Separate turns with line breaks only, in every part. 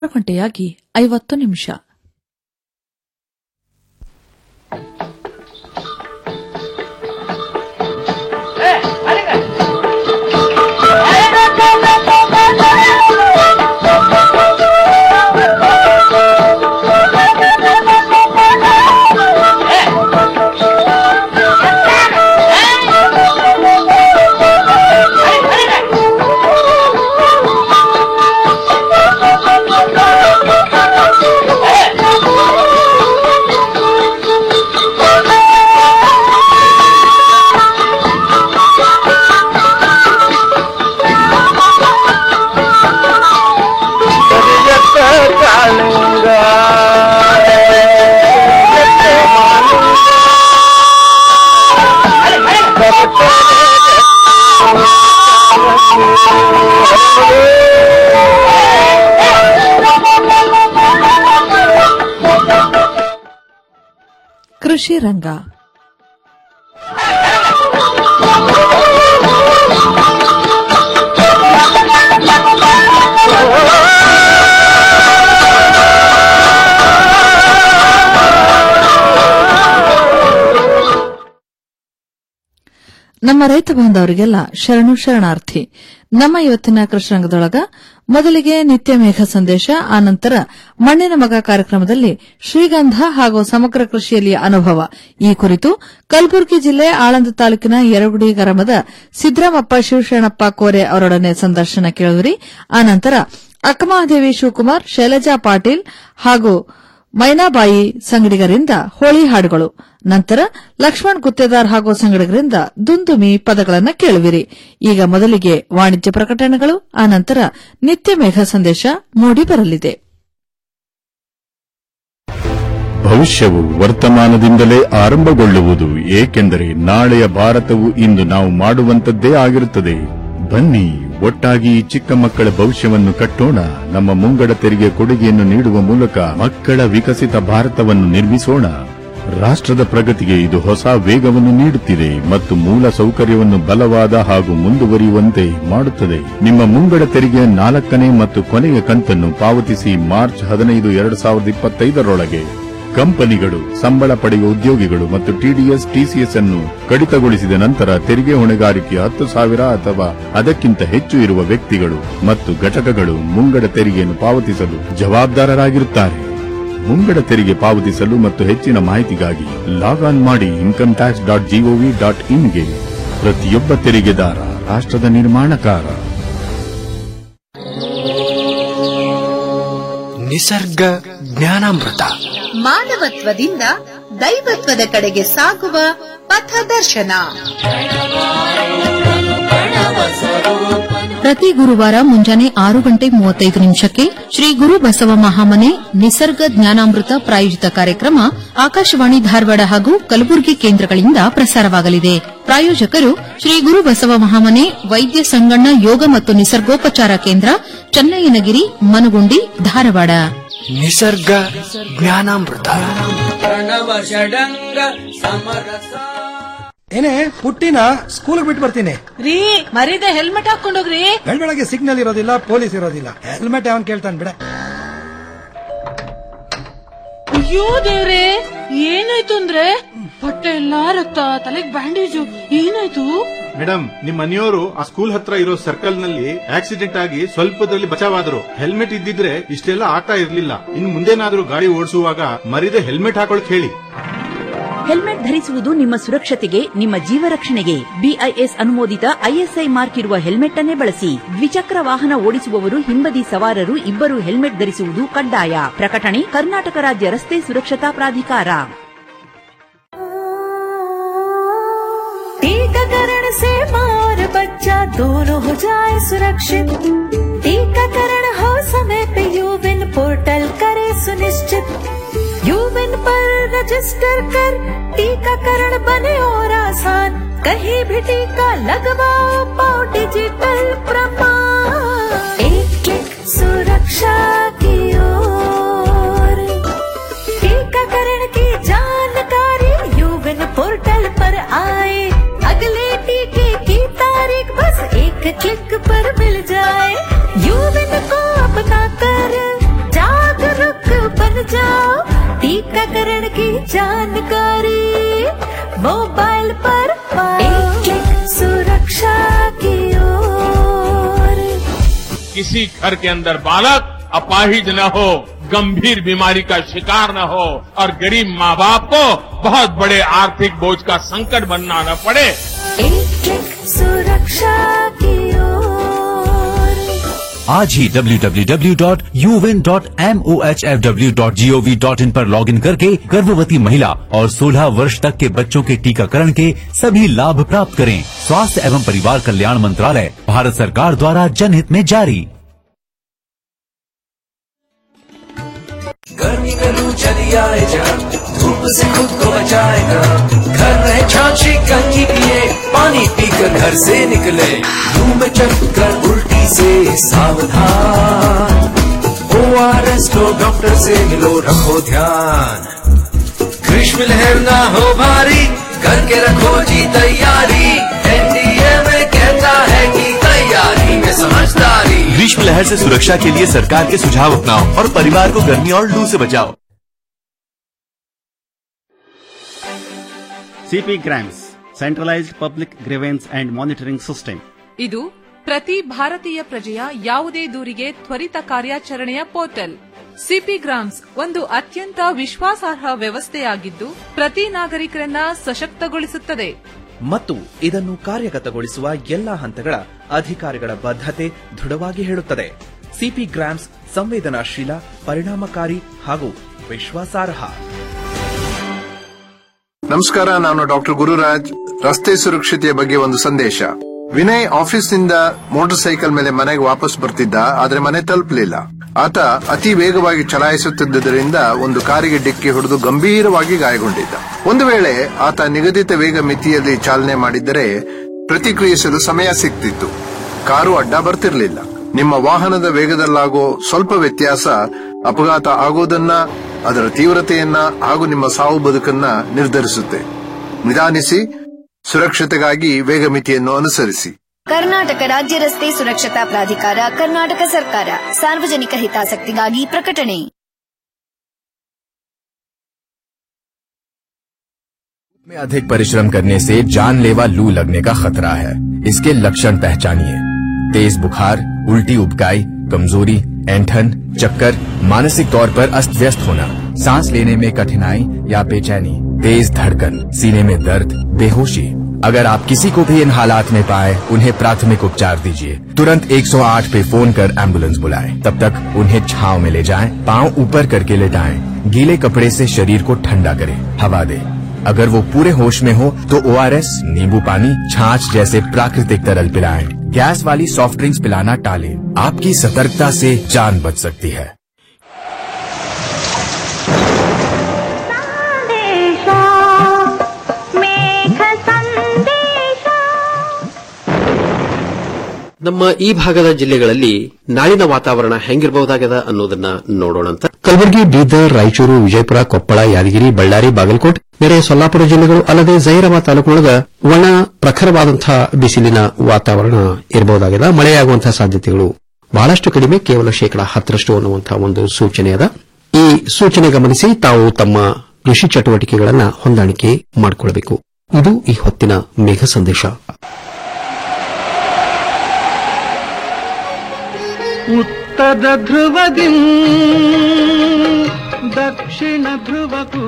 ಗಂಟೆಯಾಗಿ ಐವತ್ತು ನಿಮಿಷ ಕೃಷಿ ರಂಗ ನಮ್ಮ ರೈತ ಬಾಂಧವರಿಗೆಲ್ಲ ಶರಣು ಶರಣಾರ್ಥಿ ನಮ್ಮ ಇವತ್ತಿನ ಕೃಷ್ಣರಂಗದೊಳಗ ಮೊದಲಿಗೆ ನಿತ್ಯ ಮೇಘ ಸಂದೇಶ ಆನಂತರ ಮಣ್ಣಿನ ಮಗ ಕಾರ್ಯಕ್ರಮದಲ್ಲಿ ಶ್ರೀಗಂಧ ಹಾಗೂ ಸಮಗ್ರ ಕೃಷಿಯಲ್ಲಿ ಅನುಭವ ಈ ಕುರಿತು ಕಲಬುರಗಿ ಜಿಲ್ಲೆ ಆಳಂದ ತಾಲೂಕಿನ ಯರಗುಡಿ ಗ್ರಾಮದ ಸಿದ್ದರಾಮಪ್ಪ ಶಿವಶರಣಪ್ಪ ಕೋರೆ ಅವರೊಡನೆ ಸಂದರ್ಶನ ಕೇಳುವಿರಿ ಆನಂತರ ಅಕ್ಕಮಹಾದೇವಿ ಶಿವಕುಮಾರ್ ಶೈಲಜಾ ಪಾಟೀಲ್ ಹಾಗೂ ಮೈನಾಬಾಯಿ ಸಂಗಡಿಗರಿಂದ ಹೋಳಿ ಹಾಡುಗಳು ನಂತರ ಲಕ್ಷ್ಮಣ್ ಗುತ್ತೇದಾರ್ ಹಾಗೂ ಸಂಗಡಿಗರಿಂದ ದುಂದುಮಿ ಪದಗಳನ್ನು ಕೇಳುವಿರಿ ಈಗ ಮೊದಲಿಗೆ ವಾಣಿಜ್ಯ ಪ್ರಕಟಣೆಗಳು ಆನಂತರ ನಿತ್ಯ ಮೇಘ ಸಂದೇಶ ಮೂಡಿ ಬರಲಿದೆ
ಭವಿಷ್ಯವು ವರ್ತಮಾನದಿಂದಲೇ ಆರಂಭಗೊಳ್ಳುವುದು ಏಕೆಂದರೆ ನಾಳೆಯ ಭಾರತವು ಇಂದು ನಾವು ಮಾಡುವಂತದ್ದೇ ಆಗಿರುತ್ತದೆ ಬನ್ನಿ ಒಟ್ಟಾಗಿ ಈ ಚಿಕ್ಕ ಮಕ್ಕಳ ಭವಿಷ್ಯವನ್ನು ಕಟ್ಟೋಣ ನಮ್ಮ ಮುಂಗಡ ತೆರಿಗೆ ಕೊಡುಗೆಯನ್ನು ನೀಡುವ ಮೂಲಕ ಮಕ್ಕಳ ವಿಕಸಿತ ಭಾರತವನ್ನು ನಿರ್ಮಿಸೋಣ ರಾಷ್ಟ್ರದ ಪ್ರಗತಿಗೆ ಇದು ಹೊಸ ವೇಗವನ್ನು ನೀಡುತ್ತಿದೆ ಮತ್ತು ಮೂಲ ಸೌಕರ್ಯವನ್ನು ಬಲವಾದ ಹಾಗೂ ಮುಂದುವರಿಯುವಂತೆ ಮಾಡುತ್ತದೆ ನಿಮ್ಮ ಮುಂಗಡ ತೆರಿಗೆ ನಾಲ್ಕನೇ ಮತ್ತು ಕೊನೆಯ ಕಂತನ್ನು ಪಾವತಿಸಿ ಮಾರ್ಚ್ ಹದಿನೈದು ಎರಡು ಸಾವಿರದ ಇಪ್ಪತ್ತೈದರೊಳಗೆ ಕಂಪನಿಗಳು ಸಂಬಳ ಪಡೆಯುವ ಉದ್ಯೋಗಿಗಳು ಮತ್ತು ಟಿಡಿಎಸ್ ಟಿಸಿಎಸ್ ಅನ್ನು ಕಡಿತಗೊಳಿಸಿದ ನಂತರ ತೆರಿಗೆ ಹೊಣೆಗಾರಿಕೆ ಹತ್ತು ಸಾವಿರ ಅಥವಾ ಅದಕ್ಕಿಂತ ಹೆಚ್ಚು ಇರುವ ವ್ಯಕ್ತಿಗಳು ಮತ್ತು ಘಟಕಗಳು ಮುಂಗಡ ತೆರಿಗೆಯನ್ನು ಪಾವತಿಸಲು ಜವಾಬ್ದಾರರಾಗಿರುತ್ತಾರೆ ಮುಂಗಡ ತೆರಿಗೆ ಪಾವತಿಸಲು ಮತ್ತು ಹೆಚ್ಚಿನ ಮಾಹಿತಿಗಾಗಿ ಲಾಗ್ ಆನ್ ಮಾಡಿ income tax dot G O V dot ಇನ್ಗೆ ಪ್ರತಿಯೊಬ್ಬ ತೆರಿಗೆದಾರ ರಾಷ್ಟ್ರದ ನಿರ್ಮಾಣಕಾರ
ನಿಸರ್ಗ ಜ್ಞಾನಾಮೃತ
ಮಾನವತ್ವದಿಂದ ದೈವತ್ವದ ಕಡೆಗೆ ಸಾಗುವ ಪಥದರ್ಶನ
ಪ್ರತಿ ಗುರುವಾರ ಮುಂಜಾನೆ ಆರು ಗಂಟೆ ಮೂವತ್ತೈದು ನಿಮಿಷಕ್ಕೆ ಶ್ರೀ ಗುರು ಬಸವ ಮಹಾಮನೆ ನಿಸರ್ಗ ಜ್ಞಾನಾಮೃತ ಪ್ರಾಯೋಜಿತ ಕಾರ್ಯಕ್ರಮ ಆಕಾಶವಾಣಿ ಧಾರವಾಡ ಹಾಗೂ ಕಲಬುರಗಿ ಕೇಂದ್ರಗಳಿಂದ ಪ್ರಸಾರವಾಗಲಿದೆ ಪ್ರಾಯೋಜಕರು ಶ್ರೀ ಗುರು ಬಸವ ಮಹಾಮನೆ ವೈದ್ಯ ಸಂಗಣ್ಣ ಯೋಗ ಮತ್ತು ನಿಸರ್ಗೋಪಚಾರ ಕೇಂದ್ರ ಚನ್ನಯ್ಯನಗಿರಿ ಮನಗುಂಡಿ ಧಾರವಾಡ
ನಿಸರ್ಗ ಜ್ಞಾನಾಮೃತ
ಏನೇ ಪುಟ್ಟಿನ ಸ್ಕೂಲ್ ಬಿಟ್ಟು ಬರ್ತೀನಿ
ರೀ ಮರೀದೆ ಹೆಲ್ಮೆಟ್ ಹಾಕೊಂಡೋಗ್ರಿ
ಬೆಳಗ್ಗೆ ಸಿಗ್ನಲ್ ಇರೋದಿಲ್ಲ ಪೊಲೀಸ್ ಇರೋದಿಲ್ಲ ಹೆಲ್ಮೆಟ್ ಅವನ್ ಕೇಳ್ತಾನೆ ಬಿಡ
ಅಯ್ಯೋ ದೇವ್ರೆ ಏನಾಯ್ತು ಅಂದ್ರೆ ಹೊಟ್ಟೆ ಎಲ್ಲಾ ರಕ್ತ ತಲೆಗ್ ಬ್ಯಾಂಡೇಜು ಏನಾಯ್ತು
ಮೇಡಮ್ ನಿಮ್ ಮನೆಯವರು ಆ ಸ್ಕೂಲ್ ಹತ್ರ ಇರೋ ಸರ್ಕಲ್ ನಲ್ಲಿ ಆಕ್ಸಿಡೆಂಟ್ ಆಗಿ ಸ್ವಲ್ಪದಲ್ಲಿ ಬಚಾವಾದ್ರು ಹೆಲ್ಮೆಟ್ ಇದ್ದಿದ್ರೆ ಇಷ್ಟೆಲ್ಲ ಆಗ್ತಾ ಇರ್ಲಿಲ್ಲ ಇನ್ ಮುಂದೇನಾದ್ರೂ ಗಾಡಿ ಓಡಿಸುವಾಗ ಮರಿದೆ ಹೆಲ್ಮೆಟ್ ಹಾಕೊಳಕ್ ಹೇಳಿ
ಹೆಲ್ಮೆಟ್ ಧರಿಸುವುದು ನಿಮ್ಮ ಸುರಕ್ಷತೆಗೆ ನಿಮ್ಮ ಜೀವ ರಕ್ಷಣೆಗೆ ಬಿಐಎಸ್ ಅನುಮೋದಿತ ಐಎಸ್ಐ ಮಾರ್ಕ್ ಇರುವ ಹೆಲ್ಮೆಟ್ ಅನ್ನೇ ಬಳಸಿ ದ್ವಿಚಕ್ರ ವಾಹನ ಓಡಿಸುವವರು ಹಿಂಬದಿ ಸವಾರರು ಇಬ್ಬರು ಹೆಲ್ಮೆಟ್ ಧರಿಸುವುದು ಕಡ್ಡಾಯ ಪ್ರಕಟಣೆ ಕರ್ನಾಟಕ ರಾಜ್ಯ ರಸ್ತೆ ಸುರಕ್ಷತಾ ಪ್ರಾಧಿಕಾರ
टीकाकरण से माँ और बच्चा दोनों हो जाए सुरक्षित टीकाकरण हो समय पे यूविन पोर्टल करे सुनिश्चित यूविन पर रजिस्टर कर टीकाकरण बने और आसान कहीं भी टीका लगवाओ पाओ डिजिटल प्रमाण एक क्लिक सुरक्षा की ओर टीकाकरण की जानकारी यूविन पोर्टल पर आए अगले टीके की तारीख बस एक क्लिक पर मिल जाए यूविन को अपना कर जानकारी मोबाइल पर पाओ एक क्लिक सुरक्षा की ओर
किसी घर के अंदर बालक अपाहिज न हो गंभीर बीमारी का शिकार न हो और गरीब माँ बाप को बहुत बड़े आर्थिक बोझ का संकट बनना न पड़े
एक क्लिक सुरक्षा की ओर
आज ही www.uvin.mohfw.gov.in पर लॉगिन करके गर्भवती महिला और 16 वर्ष तक के बच्चों के टीकाकरण के सभी लाभ प्राप्त करें स्वास्थ्य एवं परिवार कल्याण मंत्रालय भारत सरकार द्वारा जनहित में जारी
गर्मी में लू चली आए जा धूप से खुद को बचाएगा घर रहे छाछी कंघी पिए पानी पीकर घर से निकले लू में चक्कर उल्टी से सावधान ओ आर एस लो डॉक्टर से मिलो रखो ध्यान ग्रीष्म लहर ना हो भारी करके रखो जी तैयारी एनडीए में कहता है कि तैयारी में समझदारी
ग्रीष्म लहर से सुरक्षा के लिए सरकार के सुझाव अपनाओ और परिवार को गर्मी और लू से बचाओ
C P grams centralised public grievance and monitoring system
ಇದು ಪ್ರತಿ ಭಾರತೀಯ ಪ್ರಜೆಯ ಯಾವುದೇ ದೂರಿಗೆ ತ್ವರಿತ ಕಾರ್ಯಾಚರಣೆಯ ಪೋರ್ಟಲ್ ಸಿಪಿ ಗ್ರಾಮ್ಸ್ ಒಂದು ಅತ್ಯಂತ ವಿಶ್ವಾಸಾರ್ಹ ವ್ಯವಸ್ಥೆಯಾಗಿದ್ದು ಪ್ರತಿ ನಾಗರಿಕರನ್ನ ಸಶಕ್ತಗೊಳಿಸುತ್ತದೆ
ಮತ್ತು ಇದನ್ನು ಕಾರ್ಯಗತಗೊಳಿಸುವ ಎಲ್ಲಾ ಹಂತಗಳ ಅಧಿಕಾರಿಗಳ ಬದ್ಧತೆ ದೃಢವಾಗಿ ಹೇಳುತ್ತದೆ ಸಿಪಿ ಗ್ರಾಮ್ಸ್ ಸಂವೇದನಾಶೀಲ ಪರಿಣಾಮಕಾರಿ ಹಾಗೂ ವಿಶ್ವಾಸಾರ್ಹ
ನಮಸ್ಕಾರ ನಾನು ಡಾಕ್ಟರ್ ಗುರುರಾಜ್ ರಸ್ತೆ ಸುರಕ್ಷತೆಯ ಬಗ್ಗೆ ಒಂದು ಸಂದೇಶ ವಿನಯ್ ಆಫೀಸ್ನಿಂದ ಮೋಟಾರ್ ಸೈಕಲ್ ಮೇಲೆ ಮನೆಗೆ ವಾಪಸ್ ಬರ್ತಿದ್ದ ಆದ್ರೆ ಮನೆ ತಲುಪಲಿಲ್ಲ ಆತ ಅತಿ ವೇಗವಾಗಿ ಚಲಾಯಿಸುತ್ತಿದ್ದರಿಂದ ಒಂದು ಕಾರಿಗೆ ಡಿಕ್ಕಿ ಹೊಡೆದು ಗಂಭೀರವಾಗಿ ಗಾಯಗೊಂಡಿದ್ದ ಒಂದು ವೇಳೆ ಆತ ನಿಗದಿತ ವೇಗ ಮಿತಿಯಲ್ಲಿ ಚಾಲನೆ ಮಾಡಿದ್ದರೆ ಪ್ರತಿಕ್ರಿಯಿಸಲು ಸಮಯ ಸಿಗ್ತಿತ್ತು ಕಾರು ಅಡ್ಡ ಬರ್ತಿರ್ಲಿಲ್ಲ ನಿಮ್ಮ ವಾಹನದ ವೇಗದಲ್ಲಾಗೋ ಸ್ವಲ್ಪ ವ್ಯತ್ಯಾಸ ಅಪಘಾತ ಆಗೋದನ್ನ ಅದರ ತೀವ್ರತೆಯನ್ನ ಹಾಗೂ ನಿಮ್ಮ ಸಾವು ಬದುಕನ್ನ ನಿರ್ಧರಿಸುತ್ತೆ ನಿಧಾನಿಸಿ ಸುರಕ್ಷತೆಗಾಗಿ ವೇಗ ಮಿತಿಯನ್ನು ಅನುಸರಿಸಿ
ಕರ್ನಾಟಕ ರಾಜ್ಯ ರಸ್ತೆ ಸುರಕ್ಷತಾ ಪ್ರಾಧಿಕಾರ ಕರ್ನಾಟಕ ಸರ್ಕಾರ ಸಾರ್ವಜನಿಕ ಹಿತಾಸಕ್ತಿಗಾಗಿ ಪ್ರಕಟಣೆ
में अधिक परिश्रम करने से जानलेवा लू लगने का खतरा है इसके लक्षण पहचानिए तेज बुखार उल्टी उबकाई कमजोरी ऐंठन चक्कर मानसिक तौर पर अस्त व्यस्त होना सांस लेने में कठिनाई या बेचैनी तेज धड़कन सीने में दर्द बेहोशी अगर आप किसी को भी इन हालात में पाए उन्हें प्राथमिक उपचार दीजिए तुरंत 108 पे फोन कर एम्बुलेंस बुलाएं तब तक उन्हें छांव में ले जाएं पांव ऊपर करके लेटाएं गीले कपड़े से शरीर को ठंडा करें हवा दें अगर वो पूरे होश में हो तो ओ नींबू पानी छाछ जैसे प्राकृतिक तरल पिलाएं गैस वाली सॉफ्ट ड्रिंक्स पिलाना टालें आपकी सतर्कता से जान बच सकती है
ನಮ್ಮ ಈ ಭಾಗದ ಜಿಲ್ಲೆಗಳಲ್ಲಿ ನಾಳಿನ ವಾತಾವರಣ ಹೆಂಗಿರಬಹುದಾಗದ ಅನ್ನೋದನ್ನ ನೋಡೋಣ ಅಂತ
ಕಲಬುರಗಿ ಬೀದರ್ ರಾಯಚೂರು ವಿಜಯಪುರ ಕೊಪ್ಪಳ ಯಾದಗಿರಿ ಬಳ್ಳಾರಿ ಬಾಗಲಕೋಟೆ ನೆರೆ ಸೊಲ್ಲಾಪುರ ಜಿಲ್ಲೆಗಳು ಅಲ್ಲದೆ ಜೈರಾಬಾದ್ ತಾಲೂಕಿನೊಳಗ ಒಣ ಪ್ರಖರವಾದಂತಹ ಬಿಸಿಲಿನ ವಾತಾವರಣ ಇರಬಹುದಾಗಿದೆ ಮಳೆಯಾಗುವಂತಹ ಸಾಧ್ಯತೆಗಳು ಬಹಳಷ್ಟು ಕಡಿಮೆ ಕೇವಲ ಶೇಕಡಾ ಹತ್ತರಷ್ಟು ಅನ್ನುವಂತಹ ಒಂದು ಸೂಚನೆ ಅದ ಈ ಸೂಚನೆ ಗಮನಿಸಿ ತಾವು ತಮ್ಮ ಕೃಷಿ ಚಟುವಟಿಕೆಗಳನ್ನು ಹೊಂದಾಣಿಕೆ ಮಾಡಿಕೊಳ್ಳಬೇಕು ಇದು ಈ ಹೊತ್ತಿನ ಮೇಘ ಸಂದೇಶ
ಉತ್ತರ ಧ್ರುವದಿ ದಕ್ಷಿಣ ಧ್ರುವಕ್ಕೂ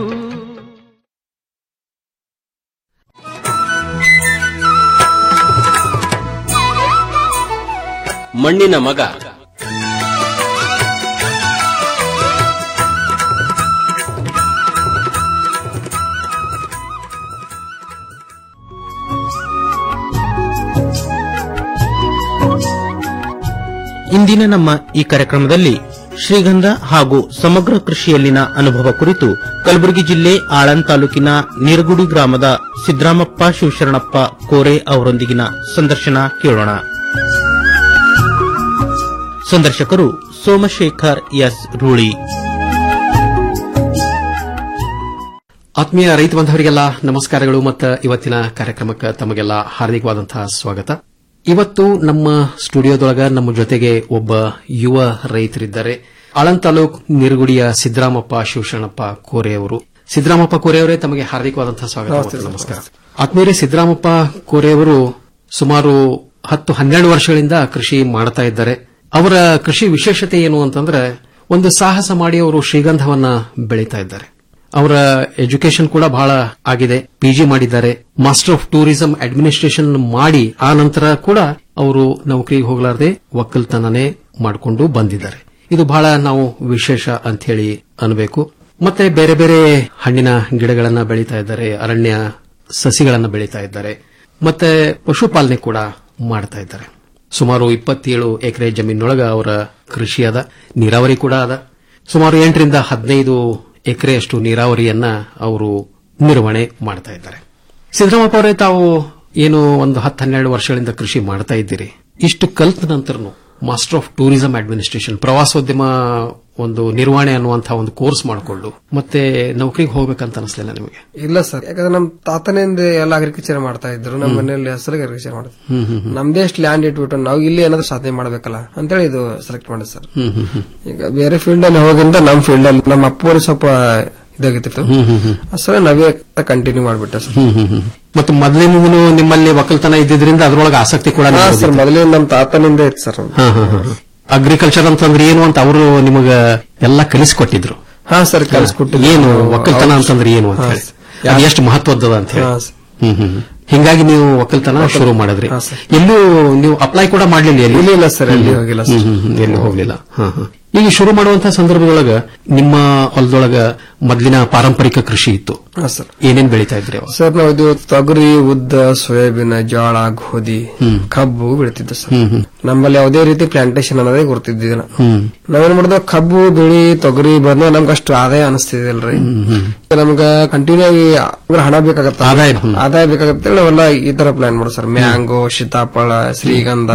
ಮಣ್ಣಿನ ಮಗ
ಇಂದಿನ ನಮ್ಮ ಈ ಕಾರ್ಯಕ್ರಮದಲ್ಲಿ ಶ್ರೀಗಂಧ ಹಾಗೂ ಸಮಗ್ರ ಕೃಷಿಯಲ್ಲಿನ ಅನುಭವ ಕುರಿತು ಕಲಬುರಗಿ ಜಿಲ್ಲೆ ಆಳಂದ್ ತಾಲೂಕಿನ ನೀರಗುಡಿ ಗ್ರಾಮದ ಸಿದ್ದರಾಮಪ್ಪ ಶಿವಶರಣಪ್ಪ ಕೋರೆ ಅವರೊಂದಿಗಿನ ಸಂದರ್ಶನ ಕೇಳೋಣ ಸಂದರ್ಶಕರು ಸೋಮಶೇಖರ್ ಎಸ್ ರೂಳಿ
ಆತ್ಮೀಯ ರೈತ ಬಾಂಧವರಿಗೆಲ್ಲ ನಮಸ್ಕಾರಗಳು ಮತ್ತು ಇವತ್ತಿನ ಕಾರ್ಯಕ್ರಮಕ್ಕೆ ತಮಗೆಲ್ಲ ಹಾರ್ದಿಕವಾದಂತಹ ಸ್ವಾಗತ ಇವತ್ತು ನಮ್ಮ ಸ್ಟುಡಿಯೋದೊಳಗ ನಮ್ಮ ಜೊತೆಗೆ ಒಬ್ಬ ಯುವ ರೈತರಿದ್ದಾರೆ ಆಳಂದ್ ತಾಲೂಕ್ ನಿರುಗುಡಿಯ ಸಿದ್ದರಾಮಪ್ಪ ಶಿವಶರಣಪ್ಪ ಕೋರೆ ಅವರು ಸಿದ್ದರಾಮಪ್ಪ ಕೋರೆಯವರೇ ತಮಗೆ ಹಾರ್ದಿಕವಾದಂತಹ ಸ್ವಾಗತ
ನಮಸ್ತೆ
ಮತ್ತು
ಸರ್,
ನಮಸ್ಕಾರ ಆತ್ಮೀಯರೇ ಸಿದ್ದರಾಮಪ್ಪ ಕೋರೆಯವರು ಸುಮಾರು ಹತ್ತು ಹನ್ನೆರಡು ವರ್ಷಗಳಿಂದ ಕೃಷಿ ಮಾಡ್ತಾ ಇದ್ದಾರೆ ಅವರ ಕೃಷಿ ವಿಶೇಷತೆ ಏನು ಅಂತಂದ್ರೆ ಒಂದು ಸಾಹಸ ಮಾಡಿ ಅವರು ಶ್ರೀಗಂಧವನ್ನ ಬೆಳೀತಾ ಇದ್ದಾರೆ ಅವರ ಎಜುಕೇಶನ್ ಕೂಡ ಬಹಳ ಆಗಿದೆ ಪಿಜಿ ಮಾಡಿದ್ದಾರೆ ಮಾಸ್ಟರ್ ಆಫ್ ಟೂರಿಸಂ ಅಡ್ಮಿನಿಸ್ಟ್ರೇಷನ್ ಮಾಡಿ ಆ ನಂತರ ಕೂಡ ಅವರು ನೌಕರಿಗೆ ಹೋಗಲಾರದೆ ಒಕ್ಕಲ್ತನನೇ ಮಾಡಿಕೊಂಡು ಬಂದಿದ್ದಾರೆ ಇದು ಬಹಳ ನಾವು ವಿಶೇಷ ಅಂತ ಹೇಳಿ ಅನ್ಬೇಕು ಮತ್ತೆ ಬೇರೆ ಬೇರೆ ಹಣ್ಣಿನ ಗಿಡಗಳನ್ನ ಬೆಳೀತಾ ಇದ್ದಾರೆ ಅರಣ್ಯ ಸಸಿಗಳನ್ನ ಬೆಳೀತಾ ಇದ್ದಾರೆ ಮತ್ತೆ ಪಶುಪಾಲನೆ ಕೂಡ ಮಾಡ್ತಾ ಇದ್ದಾರೆ ಸುಮಾರು ಇಪ್ಪತ್ತೇಳು ಎಕರೆ ಜಮೀನೊಳಗ ಅವರ ಕೃಷಿ ಅದ ನೀರಾವರಿ ಕೂಡ ಅದ ಸುಮಾರು ಎಂಟರಿಂದ ಹದಿನೈದು ಎಕರೆಯಷ್ಟು ನೀರಾವರಿಯನ್ನ ಅವರು ನಿರ್ವಹಣೆ ಮಾಡ್ತಾ ಇದ್ದಾರೆ ಸಿದ್ದರಾಮಪ್ಪ ಅವರೇ ತಾವು ಏನು ಒಂದು ಹತ್ತು ಹನ್ನೆರಡು ವರ್ಷಗಳಿಂದ ಕೃಷಿ ಮಾಡ್ತಾ ಇದ್ದೀರಿ ಇಷ್ಟು ಕಲ್ತ ನಂತರನು ಮಾಸ್ಟರ್ ಆಫ್ ಟೂರಿಸಂ ಅಡ್ಮಿನಿಸ್ಟ್ರೇಷನ್ ಪ್ರವಾಸೋದ್ಯಮ ಒಂದು ನಿರ್ವಹಣೆ ಅನ್ನುವಂತಹ ಒಂದು ಕೋರ್ಸ್ ಮಾಡಿಕೊಂಡು ಮತ್ತೆ ನೌಕರಿಗೆ ಹೋಗ್ಬೇಕಂತ ಅನಿಸ್ಲಿಲ್ಲ ನಿಮಗೆ
ಇಲ್ಲ ಸರ್ ಯಾಕಂದ್ರೆ ನಮ್ ತಾತನಿಂದ ಎಲ್ಲ ಅಗ್ರಿಕಲ್ಚರ್ ಮಾಡ್ತಾ ಇದ್ರು ನಮ್ಮ ಮನೆಯಲ್ಲಿ ಹೆಸರಿಗೆ ಅಗ್ರಿಕಲ್ಚರ್ ಮಾಡಿದ್ರು
ಹ್ಮ್ ಹ್ಮ್ ಹ್ಮ್.
ನಮ್ದೇ ಎಷ್ಟು ಲ್ಯಾಂಡ್ ಇಟ್ಬಿಟ್ಟು ನಾವು ಇಲ್ಲಿ ಏನಾದ್ರು ಸಾಧನೆ ಮಾಡ್ಬೇಕಲ್ಲ ಅಂತೇಳಿ ಇದು ಸೆಲೆಕ್ಟ್ ಮಾಡಿದ್ ಸರ್
ಹ್ಮ್ ಹ್ಮ್ ಹ್ಮ್.
ಈಗ ಬೇರೆ ಫೀಲ್ಡ್ ಅಲ್ಲಿ ಹೋಗಿಂದ ನಮ್ ಫೀಲ್ಡ್ ಅಲ್ಲಿ ನಮ್ಮ ಅಪ್ಪವರು ಸ್ವಲ್ಪ ಇದಾಗಿತ್ತು
ಹ್ಮ್ ಹ್ಮ್ ಹ್ಮ್.
ಸರ್ ನಾವೇ ಕಂಟಿನ್ಯೂ ಮಾಡ್ಬಿಟ್ಟೆ ಸರ್
ಹ್ಮ್ ಹ್ಮ್ ಹ್ಮ್. ಮತ್ತೆ ಮೊದಲಿನಿಂದಲೂ ನಿಮ್ಮಲ್ಲಿ ಒಕ್ಕಲ್ತನ ಇದ್ದಿದ್ರಿಂದ ಅದರೊಳಗೆ ಆಸಕ್ತಿ ಕೂಡ
ಹಾ
ನಿಮಗೆ
ಸರ್
ಬಂದಿತ್ತು.
ಮೊದಲೇ ನಮ್ ತಾತನಿಂದ ಇತ್ತು ಸರ್
ಹಾ, ಹಾ, ಹಾ. ಅಗ್ರಿಕಲ್ಚರ್ ಅಂತಂದ್ರೆ ಏನು ಅಂತ ಅವರು ನಿಮಗ ಎಲ್ಲ ಕಲಿಸಿಕೊಟ್ಟಿದ್ರು
ಹಾ ಸರ್ ಕಲಿಸ್ಕೊಟ್ಟಿದ್ರು.
ಏನು ಒಕ್ಕಲ್ತನ
ಹೌದು.
ಅಂತಂದ್ರೆ ಏನು ಅಂತ
ಹಾ,
ಹೇಳಿ
ಸರ್.
ಅದು ಎಷ್ಟು ಮಹತ್ವದ್ದದ ಅಂತ ಹೇಳಿ
ಹಾ, ಸರ್.
ಹ್ಮ್ ಹ್ಮ್ ಹ್ಮ್. ಹಿಂಗಾಗಿ ನೀವು ಒಕ್ಕಲ್ತನ ಶುರು ಮಾಡಿದ್ರಿ
ಹಾ, ಸರ್.
ಎಲ್ಲೂ ನೀವು ಅಪ್ಲೈ ಕೂಡ ಮಾಡ್ಲಿಲ್ಲ ಎಲ್ಲಿ
ಇಲ್ಲ, ಇಲ್ಲ ಸರ್, ಎಲ್ಲಿ
ಹ್ಮ್,
ಹೋಗಿಲ್ಲ
ಹ್ಮ್,
ಸರ್.
ಹ್ಮ್, ಹ್ಮ್, ಎಲ್ಲಿ ಹೋಗ್ಲಿಲ್ಲ ಹಾ, ಹಾ. ಈಗ ಶುರು ಮಾಡುವಂತಹ ಸಂದರ್ಭದೊಳಗ ನಿಮ್ಮ ಹೊಲದೊಳಗ ಮೊದಲಿನ ಪಾರಂಪರಿಕ ಕೃಷಿ ಇತ್ತು
ಹಾ ಸರ್
ಏನೇನ್ ಬೆಳೀತಾ ಇದ್ರಿ ಅವಾಗ
ಸರ್ ನಾವು ಇದು ತೊಗರಿ ಉದ್ದ ಸೋಯಾಬೀನ್ ಜೋಳ ಗೋಧಿ
ಹ್ಮ್.
ಕಬ್ಬು ಬೆಳಿತಿದ್ದೆ ಸರ್
ಹ್ಮ್ ಹ್ಮ್
ನಮ್ಮಲ್ಲಿ ಯಾವುದೇ ರೀತಿ ಪ್ಲಾಂಟೇಶನ್ ಅನ್ನೋದೇ ಗುರ್ತಿದ್ದಿಲ್ಲ
ಹ್ಮ್
ನಾವೇನ್ ಮಾಡಿದ್ವಿ ಕಬ್ಬು ಬಿಳಿ ತೊಗರಿ ಬಂದ ನಮ್ಗೆ ಅಷ್ಟು ಆದಾಯ ಅನಿಸ್ತಿದಿಲ್ರಿ
ಹ್ಮ್.
ನಮ್ಗ ಕಂಟಿನ್ಯೂ ಆಗಿ ಅಂದ್ರೆ ಹಣ ಬೇಕಾಗತ್ತ
ಆದಾಯ, ಹ್ಮ್.
ಆದಾಯ ಬೇಕಾಗತ್ತೆ ನಾವೆಲ್ಲ ಈ ತರ ಪ್ಲಾನ್ ಮಾಡೋದು ಸರ್ ಮ್ಯಾಂಗೋ ಸೀತಾಫಳ ಶ್ರೀಗಂಧ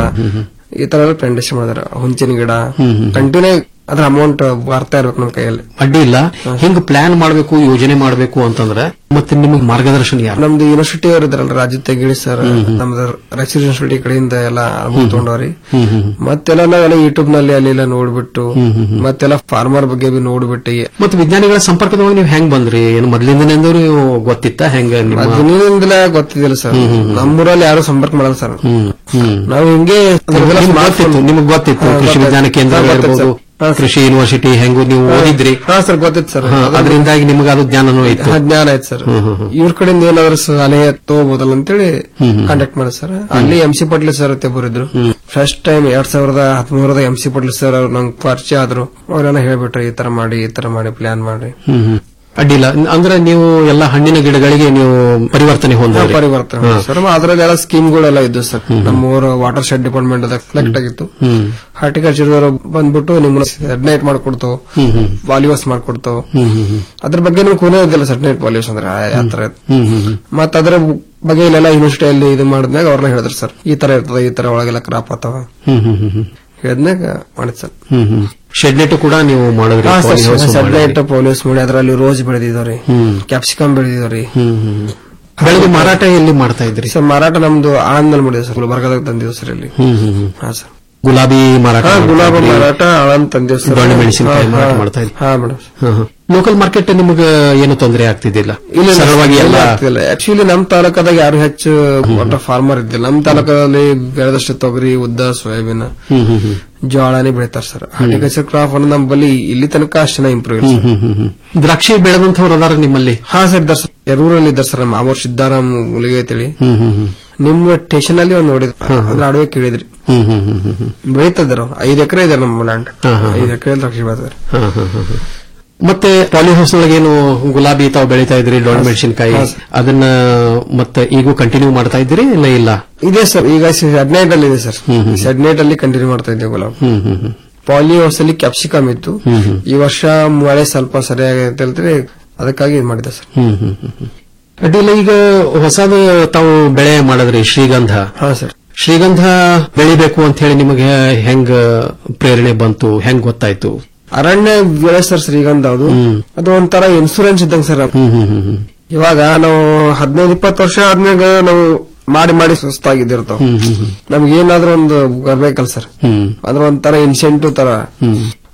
ಈ ತರ ಎಲ್ಲ ಪ್ಲಾಂಟೇಶನ್ ಮಾಡಿದಾರೆ ಹುಂಚಿನ ಗಿಡ
ಹ್ಮ್, ಹ್ಮ್.
ಕಂಟಿನ್ಯೂ ಅದ್ರ ಅಮೌಂಟ್ ಬರ್ತಾ ಇರ್ಬೇಕು ನಮ್ಮ ಕೈಯಲ್ಲಿ
ಅಡ್ಡಿ ಇಲ್ಲ ಹಿಂಗ್ ಪ್ಲಾನ್ ಮಾಡಬೇಕು ಯೋಜನೆ ಮಾಡಬೇಕು ಅಂತಂದ್ರೆ ಮತ್ತೆ ನಿಮಗೆ ಮಾರ್ಗದರ್ಶನ ಯಾರು
ನಮ್ದು ಯೂನಿವರ್ಸಿಟಿ ಅವ್ರು ಇದ್ರಲ್ಲ ರಾಜು ತೆಗಿಳಿ ಸರ್ ನಮ್ದು ರಾಯಚೂರು ಯೂನಿವರ್ಸಿಟಿ ಕಡೆಯಿಂದ ಎಲ್ಲ ಅನುಭವ ತಗೊಂಡವ್ರಿ
ಹ್ಮ್ ಹ್ಮ್ ಹ್ಮ್.
ಮತ್ತೆಲ್ಲ ನಾವೆಲ್ಲ ಯೂಟ್ಯೂಬ್ ನಲ್ಲಿ ಅಲ್ಲಿ ಎಲ್ಲ ನೋಡ್ಬಿಟ್ಟು
ಹ್ಮ್, ಹ್ಮ್, ಹ್ಮ್.
ಮತ್ತೆಲ್ಲ ಫಾರ್ಮರ್ ಬಗ್ಗೆ ಬಿ ನೋಡ್ಬಿಟ್ಟು
ಮತ್ತೆ ವಿಜ್ಞಾನಿಗಳ ಸಂಪರ್ಕದೊಳಗೆ ನೀವು ಹೆಂಗ್ ಬಂದ್ರಿ ಏನು ಮೊದಲಿಂದನೇ ನೀವು ಗೊತ್ತಿತ್ತ ಹೆಂಗ ನಿಮ್ಮ
ಮೊದಲಿನಿಂದಲೇ ಗೊತ್ತಿದ್ದಿಲ್ಲ ಸರ್ ನಮ್ಮೂರಲ್ಲಿ ಯಾರು ಸಂಪರ್ಕ ಮಾಡಲ್ಲ ಸರ್
ಹ್ಮ್ ಹ್ಮ್
ನಾವು ಹಿಂಗೆ ಅದ್ರದ್ದೆಲ್ಲ
ನಿಮ್ಗ್
smartphone-
ಗೊತ್ತಿತ್ತು ನಿಮ್ಗೆ ಗೊತ್ತಿತ್ತು
ಹಾ,
ಕೃಷಿ
ಗೊತ್ತಾಯ್ತು.
ವಿಜ್ಞಾನ ಕೇಂದ್ರ
ಹಾ, ಗೊತ್ತಾಯ್ತು
ಇರ್ಬೋದು
ಸರ್. ಹಾ, ಸರ್.
ಕೃಷಿ ಯೂನಿವರ್ಸಿಟಿ ಹೆಂಗು ನೀವು ಓದಿದ್ರಿ
ಹಾ ಸರ್ ಗೊತ್ತಿತ್ತು ಸರ್
ಹಾ, ಅದರಿಂದಾಗಿ ನಿಮಗೆ ಅದು ಜ್ಞಾನನೂ ಇತ್ತು
ಹಾ, ಜ್ಞಾನ ಆಯ್ತು ಸರ್
ಹ್ಮ್, ಹ್ಮ್, ಹ್ಮ್.
ಇವ್ರ ಕಡೆಯಿಂದ ಏನಾದ್ರು ಸಲಹೆ ತಗೋಬಹುದಲ್ಲ ಅಂತೇಳಿ
ಹ್ಮ್, ಹ್ಮ್.
ಕಾಂಟ್ಯಾಕ್ಟ್ ಮಾಡಿ ಸರ್ ಅಲ್ಲಿ ಎಂ ಸಿ ಪಟ್ಲಿ ಸರ್ ತೆಬ್ಬರಿದ್ರು ಫಸ್ಟ್ ಟೈಮ್ ಎರಡ್ ಸಾವಿರದ ಹದಿಮೂರದ ಎಂ ಸಿ ಪಟ್ಲಿ ಸರ್ ಅವ್ರು ನಂಗೆ ಪರಿಚಯ ಆದ್ರು ಅವ್ರೇನೋ ಹೇಳ್ಬಿಟ್ರು ಈ ತರ ಮಾಡಿ ಈ ತರ ಮಾಡಿ ಪ್ಲಾನ್ ಮಾಡಿ
ಹ್ಮ್ ಹ್ಮ್. ಅಡ್ಡಿಲ್ಲ ಅಂದ್ರೆ ನೀವು ಎಲ್ಲ ಹಣ್ಣಿನ ಗಿಡಗಳಿಗೆ ನೀವು ಪರಿವರ್ತನೆ ಹೊಂದಿದ್ರಿ
ಪರಿವರ್ತನೆ
ಹಾ.
ಸರ್ ಅದ್ರಲ್ಲಿ ಎಲ್ಲ ಸ್ಕೀಮ್ಗಳೆಲ್ಲ ಇದ್ದು ಸರ್ ನಮ್ಮ ಊರ ವಾಟರ್ ಶೆಡ್ ಡಿಪಾರ್ಟ್ಮೆಂಟ್ ಕಲೆಕ್ಟ್ ಆಗಿತ್ತು
ಹ್ಮ್
ಹಾರ್ಟಿಕಲ್ಚರ್ ಬಂದ್ಬಿಟ್ಟು ನಿಮ್ಮನ್ನ ಅಡ್ನೈಟ್ ಮಾಡ್ಕೊಡ್ತು
ಹ್ಮ್ ಹ್ಮ್
ವಾಲಿವಾಸ್ ಮಾಡ್ಕೊಡ್ತು
ಹ್ಮ್ ಹ್ಮ್ ಹ್ಮ್
ಅದ್ರ ಬಗ್ಗೆ ನಮ್ಗೆ ಕೂನೇ ಇದ್ದಿಲ್ಲ ಸರ್ ನೈಟ್ ವಾಲಿವಾಸ್ ಅಂದ್ರೆ ಆ- ಆ ತರ
ಹ್ಮ್ ಹ್ಮ್ ಹ್ಮ್
ಮತ್ತ ಅದ್ರ ಬಗ್ಗೆ ಇಲ್ಲೆಲ್ಲ ಯೂನಿವರ್ಸಿಟಿಯಲ್ಲಿ ಇದು ಮಾಡಿದ್ಮ್ಯಾಗ ಅವ್ರನ್ನ ಹೇಳಿದ್ರು ಸರ್ ಈ ತರ ಇರ್ತದೆ ಈ ತರ ಒಳಗೆಲ್ಲ ಕ್ರಾಪ್ ಆತಾವ
ಹ್ಮ್ ಹ್ಮ್ ಹ್ಮ್ ಹ್ಮ್
ಹೇಳಿದ್ಮ್ಯಾಗ ಮಾಡಿದ್ ಸರ್
ಹ್ಮ್ ಹಮ್ ಶೆಡ್ನೆಟ್ ಕೂಡ ನೀವು ಮಾಡಿದ್ರಿ poly house ಮಾಡಿದ್ರಿ.
ಸೆಡ್ಲೈಟ್ ಪೊಲೀಸ್ ಮಾಡಿ ಅದ್ರಲ್ಲಿ ರೋಸ್ ಬೆಳೆದಿದಾವ್ರಿ
ಹ್ಮ್
ಕ್ಯಾಪ್ಸಿಕಮ್ ಬೆಳೆದಿದಾವ್ರಿ
ಹ್ಮ್ ಹ್ಮ್ ಹ್ಮ್. ಬೆಳೆದು ಮಾರಾಟ ಎಲ್ಲಿ ಮಾಡ್ತಾ ಇದ್ರಿ
ಸರ್ ಮಾರಾಟ ನಮ್ದು ಆನಂದಲ್ಲಿ ಮಾಡಿದೆ ಸರ್ ಗುಲ್ಬರ್ಗದಾಗ ತಂದಿದ್ವಿ ಸರ್ ಇಲ್ಲಿ
ಹ್ಮ್ ಹ್ಮ್ ಹ್ಮ್
ಹಾ ಸರ್
ಗುಲಾಬಿ ಮಾರಾಟ
ಹಾ,
ಮಾಡ್ತಾ
ಗುಲಾಬಿ
ಇದ್ರಿ.
ಮಾರಾಟ ಆನಂದ್ ತಂದಿವ್ ಸರ್
ದೊಣ್ಣೆ ಮೆಣಸಿನಕಾಯಿ
ಹಾ,
ಮಾರಾಟ
ಹಾ.
ಮಾಡ್ತಾ ಇದ್ರಿ
ಹಾ ಮೇಡಮ್
ಲೋಕಲ್ ಮಾರ್ಕೆಟ್ ನಿಮಗೆ ಏನು ತೊಂದರೆ ಆಗ್ತಿದ್ದಿಲ್ಲ
ಇಲ್ಲ
ಸರಳವಾಗಿ ಎಲ್ಲ
ಆಕ್ಚುಲಿ ನಮ್ ತಾಲೂಕದಾಗ ಯಾರು ಹೆಚ್ಚು ಒಟ್ಟ ಫಾರ್ಮರ್ ಇದ್ದಿಲ್ಲ ನಮ್ ತಾಲೂಕದಲ್ಲಿ ಬೆಳೆದಷ್ಟು ತೊಗರಿ ಉದ್ದ ಸೋಯಾಬೀನ್
ಹ್ಮ್ ಹ್ಮ್ ಹ್ಮ್
ಜೋಳನೇ ಬೆಳಿತಾರ ಸರ್ ಹಾರ್ಟಿಕಲ್ಚರ್ ಕ್ರಾಪ್ ಅನ್ನೋದು ನಮ್ಮ ಬಳಿ ಇಲ್ಲಿ ತನಕ ಅಷ್ಟೇ ಇಂಪ್ರೂವ್ ಇಲ್ಲ
ಹ್ಮ್ ಹ್ಮ್ ಹ್ಮ್ ಹ್ಮ್. ದ್ರಾಕ್ಷಿ ಬೆಳೆದಂತವ್ರು ಅದಾರ ನಿಮ್ಮಲ್ಲಿ
ಹಾ ಸರ್ ಇದ್ದಾರೆ ಸರ್ ಎರೂರಲ್ಲಿ ಇದ್ದಾರೆ ಸರ್ ನಮ್ಮ ಮಾಮೂರ್ ಸಿದ್ದಾರಾಮ್ ಮುಲಿಗೆ ಅಂತೇಳಿ
ಹ್ಮ್ ಹ್ಮ್ ಹ್ಮ್
ನಿಮ್ಮ ಸ್ಟೇಷನ್ ಅಲ್ಲಿ ಒಂದು ನೋಡಿದ್ರು ಅದ್ರ ಅಡವೆ ಕೇಳಿದ್ರಿ
ಹ್ಮ್ ಹ್ಮ್ ಹ್ಮ್ ಹ್ಮ್ ಹ್ಮ್.
ಬೆಳೀತಿದ್ರು ಐದು ಎಕರೆ ಇದೆ ನಮ್ಮ ಲ್ಯಾಂಡ್
ಹಾ, ಹಾ, ಹಾ.
ಐದು ಎಕರೆ ದ್ರಾಕ್ಷಿ ಬೆಳೆದಾರೆ
ಹಾ, ಹಾ, ಹಾ, ಹಾ. ಮತ್ತೆ ಪಾಲಿ ಹೌಸ್ ಒಳಗೆ ಏನು ಗುಲಾಬಿ ತಾವು ಬೆಳೀತಾ ಇದ್ರಿ ಡೊಣ್ ಮೆಣಸಿನಕಾಯಿ
ಹಾ, ಸರ್.
ಅದನ್ನ ಮತ್ತೆ ಈಗೂ ಕಂಟಿನ್ಯೂ ಮಾಡ್ತಾ ಇದ್ದೀರಿ ಇಲ್ಲ ಇಲ್ಲ
ಇದೆ ಸರ್ ಈಗ ಸೆಡ್ನೈಟ್ ಅಲ್ಲಿ ಇದೆ ಸರ್ ಸೆಡ್ನೈಟ್ ಅಲ್ಲಿ ಕಂಟಿನ್ಯೂ ಮಾಡ್ತಾ ಇದ್ದೇವೆ ಗುಲಾಬ್
ಹ್ಮ್ ಹ್ಮ್ ಹ್ಮ್
ಪಾಲಿ ಹೌಸ್ ಅಲ್ಲಿ ಕ್ಯಾಪ್ಸಿಕಮ್ ಇತ್ತು
ಹ್ಮ್ ಹ್ಮ್.
ಈ ವರ್ಷ ಮಳೆ ಸ್ವಲ್ಪ ಸರಿಯಾಗಿ ಅಂತ ಹೇಳ್ತಾರೆ ಅದಕ್ಕಾಗಿ ಇದು ಮಾಡಿದೆ ಸರ್
ಹ್ಮ್ ಹ್ಮ್ ಹ್ಮ್ ಹ್ಮ್. ಅಡ್ಡಿಲ್ಲ ಈಗ ಹೊಸದ ತಾವು ಬೆಳೆ ಮಾಡಿದ್ರಿ ಶ್ರೀಗಂಧ
ಹಾ ಸರ್
ಶ್ರೀಗಂಧ ಬೆಳಿಬೇಕು ಅಂತ ಹೇಳಿ ನಿಮಗೆ ಹೆಂಗ ಪ್ರೇರಣೆ ಬಂತು ಹೆಂಗ್ ಗೊತ್ತಾಯ್ತು
ಅರಣ್ಯ ಬೆಳೆ ಸರ್ ಶ್ರೀಗಂಧ ಅದು ಅದು ಒಂಥರ ಇನ್ಸೂರೆನ್ಸ್ ಇದ್ದಂಗೆ ಸರ್
ಹ್ಮ್ ಹ್ಮ್ ಹ್ಮ್ ಹ್ಮ್
ಇವಾಗ ನಾವು ಹದಿನೈದು ಇಪ್ಪತ್ತು ವರ್ಷ ಆದ್ಮ್ಯಾಗ ನಾವು ಮಾಡಿ ಮಾಡಿ ಸುಸ್ತಾಗಿದ್ದಿರ್ತಾವ
ಹ್ಮ್ ಹ್ಮ್ ಹ್ಮ್
ನಮ್ಗೆ ಏನಾದ್ರೂ ಒಂದು ಬರ್ಬೇಕಲ್ಲ ಸರ್
ಹ್ಮ್
ಅದ್ರ ಒಂಥರ ಇನ್ಸೆಂಟಿವ್ ತರ
ಹ್ಮ್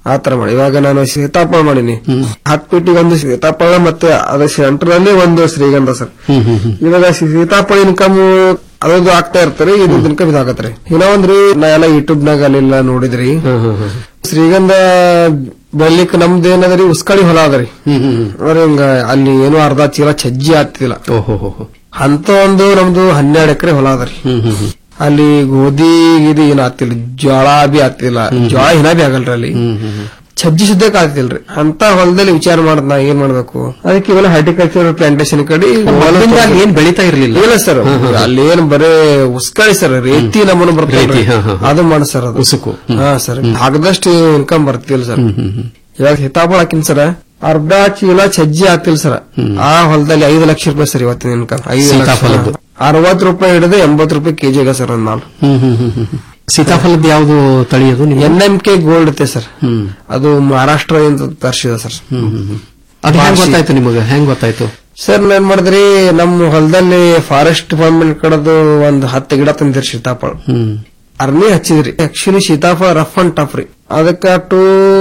ಆ ತರ ಮಾಡಿ ಇವಾಗ ನಾನು ಸೀತಾಫಲ ಮಾಡೀನಿ ಹತ್ತು ಪೀಟಿಗೆ ಒಂದು ಸೀತಾಫಲ ಮತ್ತೆ ಅದ್ರ ಸೆಂಟರ್ ಅಲ್ಲಿ ಒಂದು ಶ್ರೀಗಂಧ ಸರ್ ಇವಾಗ ಸೀತಾಫಲ ಇನ್ಕಮ್ ಅದೊಂದು ಆಗ್ತಾ ಇರ್ತಾರೆ ಇದು ಇನ್ಕಮ್ ಇದಾಗತ್ರಿ ಇನ್ನೂ ಒಂದ್ರಿ ನಾ ಎಲ್ಲ ಯೂಟ್ಯೂಬ್ ನಾಗ ಅಲ್ಲೆಲ್ಲ ನೋಡಿದ್ರಿ ಶ್ರೀಗಂಧ ಬೆಳಿಲಿಕ್ಕೆ ನಮ್ದು ಏನದ್ರಿ ಉಸ್ಕಳಿ ಹೊಲ ಅದರಿ ಅಂದ್ರೆ ಹಿಂಗ ಅಲ್ಲಿ ಏನು ಅರ್ಧ ಚೀಲ ಚಜ್ಜಿ ಆಗ್ತಿಲ್ಲ ಅಂತ ಒಂದು ನಮ್ದು ಹನ್ನೆರಡು ಎಕರೆ ಹೊಲ ಅದರಿ ಅಲ್ಲಿ ಗೋಧಿ ಗಿದಿ ಏನ್ ಆಗ್ತಿಲ್ಲ ಜ್ವಾಳ ಬಿ ಆಗ್ತಿಲ್ಲ ಜ್ವಾಳ ಹಿನ ಬಿ ಆಗಲ್ರಿ ಅಲ್ಲಿ ಸಜ್ಜಿ ಸುದ್ದಕ್ಕೆ ಆಗ್ತಿಲ್ರಿ ಅಂತ ಹೊಲದಲ್ಲಿ ವಿಚಾರ ಮಾಡದ್ ನಾ ಏನ್ ಮಾಡ್ಬೇಕು ಅದಕ್ಕೆ ಇವೆಲ್ಲ ಹಾರ್ಟಿಕಲ್ಚರ್ ಪ್ಲಾಂಟೇಶನ್ ಕಡೆ
ಮೊದಲಿಂದ ಅಲ್ಲಿ ಏನ್ ಬೆಳೀತಾ ಇರ್ಲಿಲ್ಲ
ಇಲ್ಲ ಸರ್ ಅಲ್ಲಿ ಏನ್ ಬರೇ ಉಸ್ಕಳಿ ಸರ್ ರೇತಿ ನಮ್ಮನ್ನು
ರೇತಿ,
ಬರ್ತೈತಿ
ಹಾ, ಹಾ, ಹಾ.
ಅದು ಮಾಡ ಸರ್ ಅದು
ಉಸುಕು
ಹಾ ಸರ್ ಆಗದಷ್ಟು ಇನ್ಕಮ್ ಬರ್ತಿಲ್ಲ ಸರ್ ಇವಾಗ ಹಿತಾಬಳ ಹಾಕಿನ್ ಸರ್ ಅರ್ಧ ಚೀಲ ಸಜ್ಜಿ ಆಗ್ತಿಲ್ಲ ಸರ್ ಆ ಹೊಲದಲ್ಲಿ ಐದು ಲಕ್ಷ ರೂಪಾಯಿ ಸರ್ ಇವತ್ತಿನ ಇನ್ಕಮ್ ಐದು ಲಕ್ಷ
ಸೀತಾಫಲದ್ದು.
ಅರವತ್ತು ರೂಪಾಯಿ ಹಿಡಿದು ಎಂಬತ್ತು ರೂಪಾಯಿ ಕೆಜಿ ಆಗ ಸರ್ ಒಂದ್ ಮಾಲ್
ಹ್ಮ್ ಹ್ಮ್ ಹ್ಮ್ ಹ್ಮ್. ಸೀತಾಫಲದ ಯಾವ್ದು ತಳಿ ಅದು ನಿಮ್ಗೆ?
ಎನ್ ಎಂ ಕೆ ಗೋಲ್ಡ್ ಐತೆ ಸರ್ ಅದು ಮಹಾರಾಷ್ಟ್ರದಿಂದ ತರಿಸಿದ ಸರ್
ಅದು ಹೆಂಗ್
ಬಾರ್ಸಿ.
ಗೊತ್ತಾಯ್ತು ನಿಮಗೆ ಹೆಂಗ್ ಗೊತ್ತಾಯ್ತು
ಸರ್ ಏನ್ ಮಾಡಿದ್ರಿ ನಮ್ಮ ಹೊಲದಲ್ಲಿ ಫಾರೆಸ್ಟ್ ಡಿಪಾರ್ಟ್ಮೆಂಟ್ ಕಡೆದು ಒಂದ್ ಹತ್ತು ಗಿಡ ತಂದಿರಿ ಸೀತಾಫಳ ಅರ್ನಿ ಹಚ್ಚಿದ್ರಿ ಆಕ್ಚುಲಿ ಸೀತಾಫಳ ರಫ್ ಅಂಡ್ ಟಫ್ ರೀ ಅದಕ್ಕ ಟು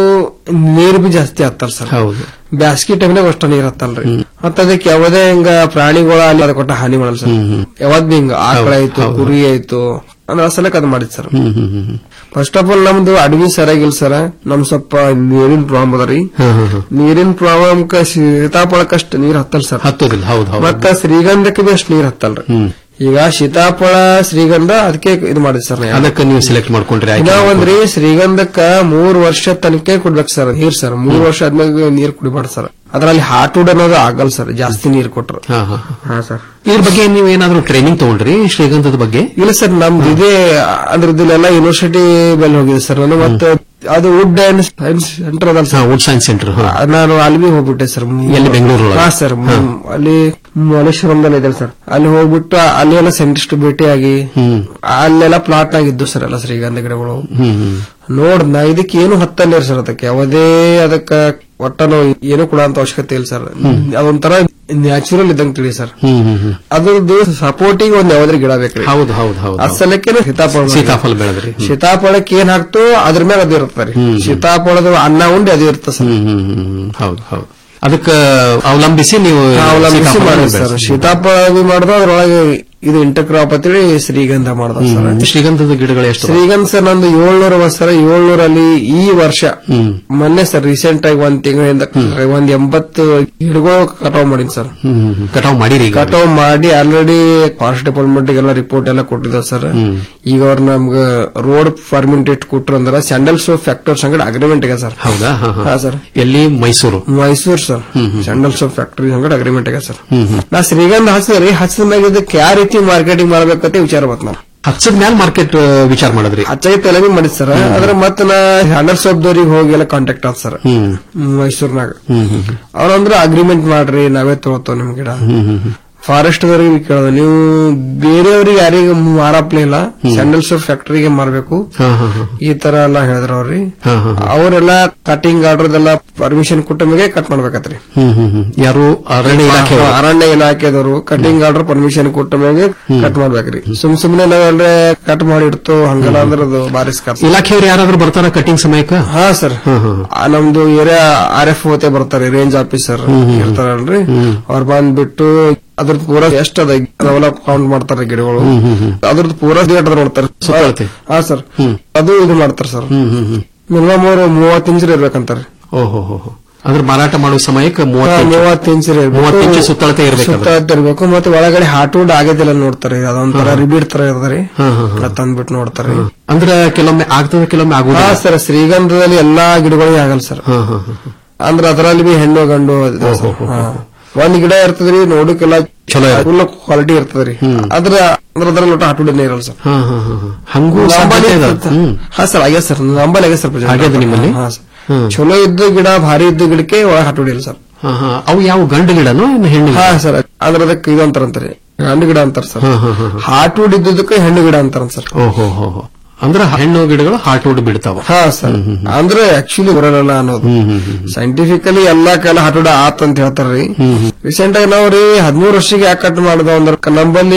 ನೀರ್ ಬಿ ಜಾಸ್ತಿ ಆಗ್ತಾರ ಸರ್
ಹೌದು
ಬ್ಯಾಸ್ಗಿ ಟೈಮ್ನಾಗ ಅಷ್ಟ ನೀರ್ ಹತ್ತಲ್ರಿ ಮತ್ತ ಅದಕ್ಕೆ ಯಾವುದೇ ಹಿಂಗ ಪ್ರಾಣಿಗಳ ಅಲ್ಲಿ ಅದ ಕೊಟ್ಟ ಹಾನಿ ಮಾಡಲ್ಲ ಸರ್ ಯಾವತ್ ಬಿ ಹಿಂಗ ಆಕಳ ಆಯ್ತು ಕುರಿ ಆಯ್ತು ಅಂದ್ರೆ ಅಸಲಕ್ಕೆ ಅದ್ ಮಾಡಿದ್ ಸರ್
ಹ್ಮ್ ಹ್ಮ್ ಹ್ಮ್ ಹ್ಮ್.
ಫಸ್ಟ್ ಆಫ್ ಆಲ್ ನಮ್ದು ಅಡವಿ ಸರಿಯಾಗಿಲ್ಲ ಸರ್ ನಮ್ ಸ್ವಲ್ಪ ನೀರಿನ ಪ್ರಾಬ್ಲಮ್ ಅದ ರೀ
ಹಾ, ಹಾ, ಹಾ.
ನೀರಿನ ಪ್ರಾಬ್ಲಮ್ ಸೀತಾಫಳಕ್ಕಷ್ಟ ನೀರ್ ಹತ್ತಲ್ ಸರ್
ಹತ್ತೋದಿಲ್ಲ ಹೌದು ಹೌದು
ಮತ್ತ ಶ್ರೀಗಂಧಕ್ಕೆ ಬಿ ಅಷ್ಟು ನೀರ್ ಹತ್ತಲ್ರಿ ಈಗ ಸೀತಾಫಳ ಶ್ರೀಗಂಧ ಅದಕ್ಕೆ ಇದು ಮಾಡಿದ್ ಸರ್ ನಾ.
ಅದಕ್ಕೆ ನೀವು ಸೆಲೆಕ್ಟ್ ಮಾಡ್ಕೊಂಡ್ರಿ ಆಯ್ಕೆ
ಇನ್ನ
ಮಾಡ್ಕೊಂಡ್ರಿ.
ಒಂದ್ರಿ ಶ್ರೀಗಂಧಕ್ಕ ಮೂರ್ ವರ್ಷ ತನಕ ಕೊಡ್ಬೇಕು ಸರ್ ನೀರ್ ಸರ್ ಮೂರ್ ವರ್ಷ ಆದ್ಮೇಲೆ ನೀರ್ ಕುಡಿಬಾರ್ದು ಸರ್ ಅದ್ರಲ್ಲಿ ಹಾಟ್ ವುಡ್ ಅನ್ನೋದು ಆಗಲ್ಲ ಸರ್ ಜಾಸ್ತಿ ನೀರ್ ಕೊಟ್ರು
ಹಾ, ಹಾ, ಹಾ.
ಹಾ ಸರ್
ಇದ್ರ ಬಗ್ಗೆ ನೀವು ಏನಾದ್ರು ಟ್ರೈನಿಂಗ್ ತಗೊಂಡ್ರಿ ಶ್ರೀಗಂಧದ ಬಗ್ಗೆ
ಇಲ್ಲ ಸರ್ ನಮ್ದು ಇದೇ ಅಂದ್ರೆ ಇದನ್ನೆಲ್ಲ ಯೂನಿವರ್ಸಿಟಿ ಮೇಲೆ ಹೋಗಿದೆ ಸರ್ ನಾನು ಮತ್ತೆ ಅದು ವುಡ್ ಅಂಡ್ ಸೈನ್ಸ್ ಸೆಂಟರ್ ಅದಲ್ಲ ಸರ್
ವುಡ್ ಸೈನ್ಸ್ ಸೆಂಟರ್
ನಾನು ಅಲ್ಲಿ ಬಿ ಹೋಗ್ಬಿಟ್ಟೆ ಸರ್
ಎಲ್ಲಿ ಬೆಂಗಳೂರು ಒಳಗೆ?
ಹಾ ಸರ್ ಅಲ್ಲಿ ಮಲೇಶ್ವರಂದಲ್ಲಿ ಇದೆ ಸರ್ ಅಲ್ಲಿ ಹೋಗ್ಬಿಟ್ಟು ಅಲ್ಲಿ ಎಲ್ಲ ಸೈಂಟಿಸ್ಟ್ ಭೇಟಿಯಾಗಿ ಅಲ್ಲೆಲ್ಲ ಪ್ಲಾಟ್ ಆಗಿದ್ದು ಸರ್ ಎಲ್ಲ ಶ್ರೀಗಂಧ ಗಿಡಗಳು
ಹ್ಮ್ ಹ್ಮ್
ನೋಡ್ ನಾ ಇದಕ್ಕೆ ಏನು ಹತ್ತಲ್ಲ ಸರ್ ಅದಕ್ಕೆ ಯಾವುದೇ ಅದಕ್ಕ ಒಟ್ಟನು ಏನು ಕೂಡ ಅಂತ ಅವಶ್ಯಕತೆ ಇಲ್ಲ ಸರ್ ಅದೊಂಥರ ನ್ಯಾಚುರಲ್ ಇದ್ದಂಗೆ ತಿಳಿ ಸರ್
ಹ್ಮ್ ಹ್ಮ್ ಹ್ಮ್
ಅದ್ರದ್ದು ಸಪೋರ್ಟಿಂಗ್ ಒಂದ್ ಯಾವ್ದ್ರ ಗಿಡ ಬೇಕ್ರಿ
ಹೌದು ಹೌದು ಹೌದು
ಅಸಲಕ್ಕೆ ಸೀತಾಫಲ
ಸೀತಾಫಲ ಬೆಳೆದ್ರಿ ಹ್ಮ್.
ಸೀತಾಫಲಕ್ಕೆ ಏನ್ ಹಾಕ್ತು ಅದ್ರ ಮೇಲೆ ಅದು ಇರುತ್ತೆ ರೀ ಸೀತಾಫಲದ ಅನ್ನ ಉಂಡಿ ಅದು ಇರುತ್ತೆ ಸರ್
ಹ್ಮ್ ಹ್ಮ್ ಹ್ಮ್ ಹ್ಮ್. ಹೌದು ಹೌದು ಅದಕ್ಕೆ ಅವಲಂಬಿಸಿ ನೀವು
ಅವಲಂಬಿಸಿ
ಸೀತಾಫಲ
ಮಾಡಿದ್ ಸರ್
ಬೆಳೆಸ್ರಿ.
ಸೀತಾಫಲ ಬಿ ಮಾಡ್ದು ಅದ್ರೊಳಗೆ ಇದು ಇಂಟರ್ಕ್ರಾಪ್ ಅಂತೇಳಿ ಶ್ರೀಗಂಧ ಮಾಡ್ದ ಸರ್
ಹ್ಮ್. ಶ್ರೀಗಂಧದ ಗಿಡಗಳು ಎಷ್ಟು
ಶ್ರೀಗಂಧ ಸರ್ ನಂದು ಏಳ್ನೂರ ಸರ್ ಏಳ್ನೂರಲ್ಲಿ ಈ ವರ್ಷ ಮೊನ್ನೆ ಸರ್ ರೀಸೆಂಟ್ ಆಗಿ ಒಂದ್ ತಿಂಗಳಿಂದ ಒಂದ್ ಎಂಬತ್ತು ಗಿಡಗಳು ಕಟಾವ್ ಮಾಡೀನಿ ಸರ್
ಹ್ಮ್ ಹ್ಮ್ ಹ್ಮ್. ಕಟಾವ್ ಮಾಡಿರಿ ಈಗ
ಕಟಾವ್ ಮಾಡಿ ಆಲ್ರೆಡಿ ಫಾರೆಸ್ಟ್ ಡಿಪಾರ್ಟ್ಮೆಂಟ್ ಗೆಲ್ಲ ರಿಪೋರ್ಟ್ ಎಲ್ಲ ಕೊಟ್ಟಿದ್ದಾವೆ ಸರ್ ಈಗ ಅವ್ರ ನಮ್ಗ ರೋಡ್ ಪರ್ಮಿಟ್ ಇಟ್ಟು ಕೊಟ್ರು ಅಂದ್ರ ಸ್ಯಾಂಡಲ್ ಸೋಪ್ ಫ್ಯಾಕ್ಟರ್ ಸಂಗಡ ಅಗ್ರಿಮೆಂಟ್ ಇದೆ ಸರ್
ಹೌದಾ ಹಾ, ಹಾ.
ಹಾ ಸರ್
ಎಲ್ಲಿ Mysuru
Mysore sir sandal soap factory ಸಂಗಡ ಅಗ್ರಿಮೆಂಟ್ ಇದೆ ಸರ್
ಹ್ಮ್ ಹ್ಮ್
ನಾ ಶ್ರೀಗಂಧ ಹಚ್ಚದ್ರಿ ಹಚ್ಚದ ಮ್ಯಾಗ ಇದಕ್ಕೆ ಯಾವ ರೀತಿ ಮಾರ್ಕೆಟಿಂಗ್ ಮಾಡ್ಬೇಕಂತ ವಿಚಾರ ಬತ್ ನಾವು
ಹಚ್ಚದ ಮ್ಯಾಲ ಮಾರ್ಕೆಟ್ ವಿಚಾರ ಮಾಡಿದ್ರಿ
ಹಚ್ಚಾಗಿ ತಲೆ ಬಿ ಮಾಡಿದ್ ಸರ್ ಅದ್ರ ಮತ್ತ ನಾ ಸ್ಯಾಂಡಲ್ ಸೋಪ್ ದವ್ರಿಗೆ ಹೋಗಿ ಎಲ್ಲ ಕಾಂಟ್ಯಾಕ್ಟ್ ಆದ್ ಸರ್
ಹ್ಮ್
ಮೈಸೂರ್ನಾಗ
ಹ್ಮ್ ಹ್ಮ್ ಹ್ಮ್.
ಅವ್ರಂದ್ರ ಅಗ್ರಿಮೆಂಟ್ ಮಾಡ್ರಿ ನಾವೇ ತಗೋತಾವ ನಿಮ್ ಗಿಡ
ಹ್ಮ್ ಹ್ಮ್ ಹ್ಮ್.
ಫಾರೆಸ್ಟ್ ದವರಿಗೆ ಕೇಳೋದು ನೀವು ಬೇರೆಯವ್ರಿಗೆ ಯಾರಿಗೆ ಮಾರಪ್ಲೇ ಇಲ್ಲ ಸ್ಯಾಂಡಲ್ ಸೋಪ್ ಫ್ಯಾಕ್ಟರಿಗೆ ಮಾರ್ಬೇಕು
ಹಾ, ಹಾ, ಹಾ.
ಈ ತರ ಎಲ್ಲ ಹೇಳಿದ್ರ ಅವ್ರಿ
ಹಾ, ಹಾ, ಹಾ.
ಅವರೆಲ್ಲ ಕಟಿಂಗ್ ಆರ್ಡರ್ ಎಲ್ಲ ಪರ್ಮಿಷನ್ ಕೊಟ್ಟ ಮೇಲೆ ಕಟ್ ಮಾಡ್ಬೇಕತ್ರಿ
ಹ್ಮ್ ಹ್ಮ್ ಹ್ಮ್. ಯಾರು ಅರಣ್ಯ ಇಲಾಖೆ
ಹಾ, ಅರಣ್ಯ ಇಲಾಖೆದವರು ಕಟಿಂಗ್ ಆರ್ಡರ್ ಪರ್ಮಿಷನ್ ಕೊಟ್ಟ ಮೇಲೆ ಕಟ್ ಮಾಡ್ಬೇಕ್ರಿ ಸುಮ್ ಸುಮ್ನೆ ನಾವೆಲ್ಲ ಕಟ್ ಮಾಡಿ ಇಡ್ತು ಹಂಗಲ್ಲ ಅಂದ್ರೆ ಅದು ಬಾರಿ ಸ್ಕಾರ್
ಇಲಾಖೆಯವ್ರು ಯಾರಾದ್ರೂ ಬರ್ತಾರ ಕಟಿಂಗ್ ಸಮಯಕ್ಕ
ಹಾ ಸರ್ ನಮ್ದು ಏರಿಯಾ ಆರ್ ಎಫ್ ಓತೆ ಬರ್ತಾರೆ ರೇಂಜ್ ಆಫೀಸರ್ ಇರ್ತಾರಲ್ರಿ ಅವ್ರು ಬಂದ್ಬಿಟ್ಟು ಅದ್ರದ್ದು ಪೂರಾ ಎಷ್ಟ್ ಅದ ಅವೆಲ್ಲ ಕೌಂಟ್ ಮಾಡ್ತಾರೆ ಗಿಡಗಳು ಅದ್ರದ್ದು ಪೂರಾ ಡೇಟ್ ಅದ್ರ ನೋಡ್ತಾರೆ
ಸುತ್ತಳತೆ.
ಹಾ ಸರ್ ಅದು ಇದು ಮಾಡ್ತಾರೆ ಸರ್
ಹ್ಮ್ ಹ್ಮ್ ಹ್ಮ್
ಮಿನಿಮಮ್ ಅವ್ರು ಮೂವತ್ತು ಇಂಚ್ ಇರ್ಬೇಕಂತಾರೆ
ಓಹೋ ಹೋ ಹೋ. ಅಂದ್ರೆ ಮಾರಾಟ ಮಾಡುವ ಸಮಯಕ್ಕೆ ಮೂವತ್ತು ಇಂಚು.
ಮೂವತ್ತು ಇಂಚ್
ಮೂವತ್ತು ಇಂಚು ಸುತ್ತಳತೆ ಇರ್ಬೇಕು ಅದು.
ಸುತ್ತಳತೆ ಇರ್ಬೇಕು ಮತ್ತೆ ಒಳಗಡೆ ಹಾಟ್ ವುಡ್ ಆಗದಿಲ್ಲ ನೋಡ್ತಾರೆ ಅದೊಂಥರ
ಹಾ.
ರಿಬೀಡ್ ತರ ಇರ್ತದೆ
ಹಾ, ಹಾ, ಹಾ.
ತಂದ್ಬಿಟ್ಟು ನೋಡ್ತಾರೆ
ಅಂದ್ರೆ ಕೆಲವೊಮ್ಮೆ ಆಗ್ತದೆ ಕೆಲವೊಮ್ಮೆ
ಹಾ
ಆಗುದಿಲ್ಲ
ಸರ್ ಶ್ರೀಗಂಧದಲ್ಲಿ ಎಲ್ಲಾ ಗಿಡಗಳಿಗೆ ಆಗಲ್ಲ ಸರ್
ಹಾ, ಹಾ, ಹಾ, ಹಾ.
ಅಂದ್ರೆ ಅದರಲ್ಲಿ ಬಿ ಹೆಣ್ಣು ಗಂಡು ಇದೆ ಸರ್. ಹಾ. ಒಂದ್ ಗಿಡ ಇರ್ತದ್ರಿ ನೋಡಕ್ಕೆಲ್ಲ
ಚಲೋ ಇರುತ್ತೆ.
ಫುಲ್ ಕ್ವಾಲಿಟಿ ಇರ್ತದ್ರಿ ಅದ್ರ ಅಂದ್ರೆ ಅದ್ರಲ್ಲಿ ಒಟ್ಟು ಹಾಟುಡಿನೇ ಇರಲ್ಲ ಸರ್
ಹಾ, ಹಾ, ಹಾ, ಹಾ. ಹಂಗೂ
ನಂಬಲ್ಲಿ
ಸಾಧ್ಯತೆ ಇದೆ.
ಇರ್ತದೆ.
ಹ್ಮ್.
ಹಾ ಸರ್ ಆಗ್ಯದ ಸರ್ ನಂಬಲ್ಲಿ ಆಗ್ಯದ ಸರ್ ಪ್ರಜೆಂಟ್.
ಆಗ್ಯದ ನಿಮ್ಮಲ್ಲಿ?
ಹಾ ಸರ್.
ಹ್ಮ್.
ಚಲೋ ಇದ್ದ ಗಿಡ ಭಾರಿ ಇದ್ದ ಗಿಡಕ್ಕೆ ಒಳಗೆ ಹಾಟುಡಿ ಇಲ್ಲ ಸರ್
ಹಾ, ಹಾ. ಅವು ಯಾವ ಗಂಡು ಗಿಡನೋ ಏನು ಹೆಣ್ಣು ಗಿಡ?
ಹಾ ಸರ್ ಅಂದ್ರೆ ಅದಕ್ಕೆ ಇದು ಅಂತಾರಂತಾರೆ ಹೆಣ್ಣು ಗಿಡ ಅಂತಾರ ಸರ್
ಹಾ, ಹಾ, ಹಾ, ಹಾ.
ಹಾಟುಡ್ ಇದ್ದದಕ್ಕೆ ಹೆಣ್ಣು ಗಿಡ ಅಂತಾರ ಸರ್
ಓಹೋ ಹೋ ಹೋ. ಅಂದ್ರೆ ಹೆಣ್ಣು ಗಿಡಗಳು ಹಾರ್ಟ್ ವುಡ್ ಬಿಡ್ತಾವ
ಹಾ ಸರ್ ಅಂದ್ರೆ ಆಕ್ಚುಲಿ ಬರಲ್ಲ ಅನ್ನೋದು ಸೈಂಟಿಫಿಕಲಿ ಎಲ್ಲಾ ಕಾಲ ಹಾಟುಡ ಆತ್ ಅಂತ ಹೇಳ್ತಾರ್ರಿ ರೀಸೆಂಟ್ ಆಗಿ ನಾವ್ರಿ ಹದಿಮೂರು ವರ್ಷಕ್ಕೆ ಯಾಕೆ ಕಟ್ ಮಾಡುದ ಅಂದ್ರೆ ನಮ್ಮಲ್ಲಿ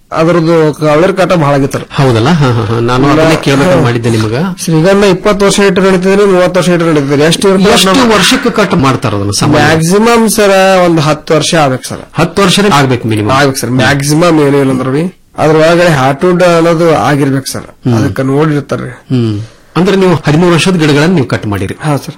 ಅದ್ರದ್ದು ಕವಳರ್ ಕಾಟ ಬಹಳ ಆಗಿತ್ತು
ಹೌದಲ್ಲ ಹಾ, ಹಾ, ಹಾ. ನಾನು ಅದನ್ನೇ ಕೇಳಬೇಕು ಮಾಡಿದ್ದೆ ನಿಮಗ
ಶ್ರೀಗಂಧ ಇಪ್ಪತ್ತು ವರ್ಷ ಇಟ್ಟು ನಡೀತಿದ್ರೆ ಮೂವತ್ತು ವರ್ಷ ಇಟ್ಟು ನಡೀತಿದ್ರೆ ಎಷ್ಟು
ಎಷ್ಟು ವರ್ಷಕ್ಕೆ ಕಟ್ ಮಾಡ್ತಾರ ಅದನ್ನ ಸಾಮಾನ್ಯ?
ಮ್ಯಾಕ್ಸಿಮಮ್ ಸರ್ ಒಂದು ಹತ್ತು ವರ್ಷ ಆಗ್ಬೇಕು ಸರ್
ಹತ್ತು ವರ್ಷನೇ ಆಗ್ಬೇಕು ಮಿನಿಮಮ್
ಆಗ್ಬೇಕು ಸರ್ ಮ್ಯಾಕ್ಸಿಮಮ್ ಏನು ಇಲ್ಲ ಅಂದ್ರೆ ಅದ್ರ ಒಳಗಡೆ ಹಾರ್ಟ್ವುಡ್ ಅನ್ನೋದು ಆಗಿರ್ಬೇಕು ಸರ್ ಅದಕ್ಕೆ ನೋಡಿರ್ತಾರ್ರಿ
ಹ್ಮ್ ಅಂದ್ರೆ ನೀವು ಹದಿಮೂರು ವರ್ಷದ ಗಿಡಗಳನ್ನ ನೀವು ಕಟ್ ಮಾಡಿರಿ
ಹಾ ಸರ್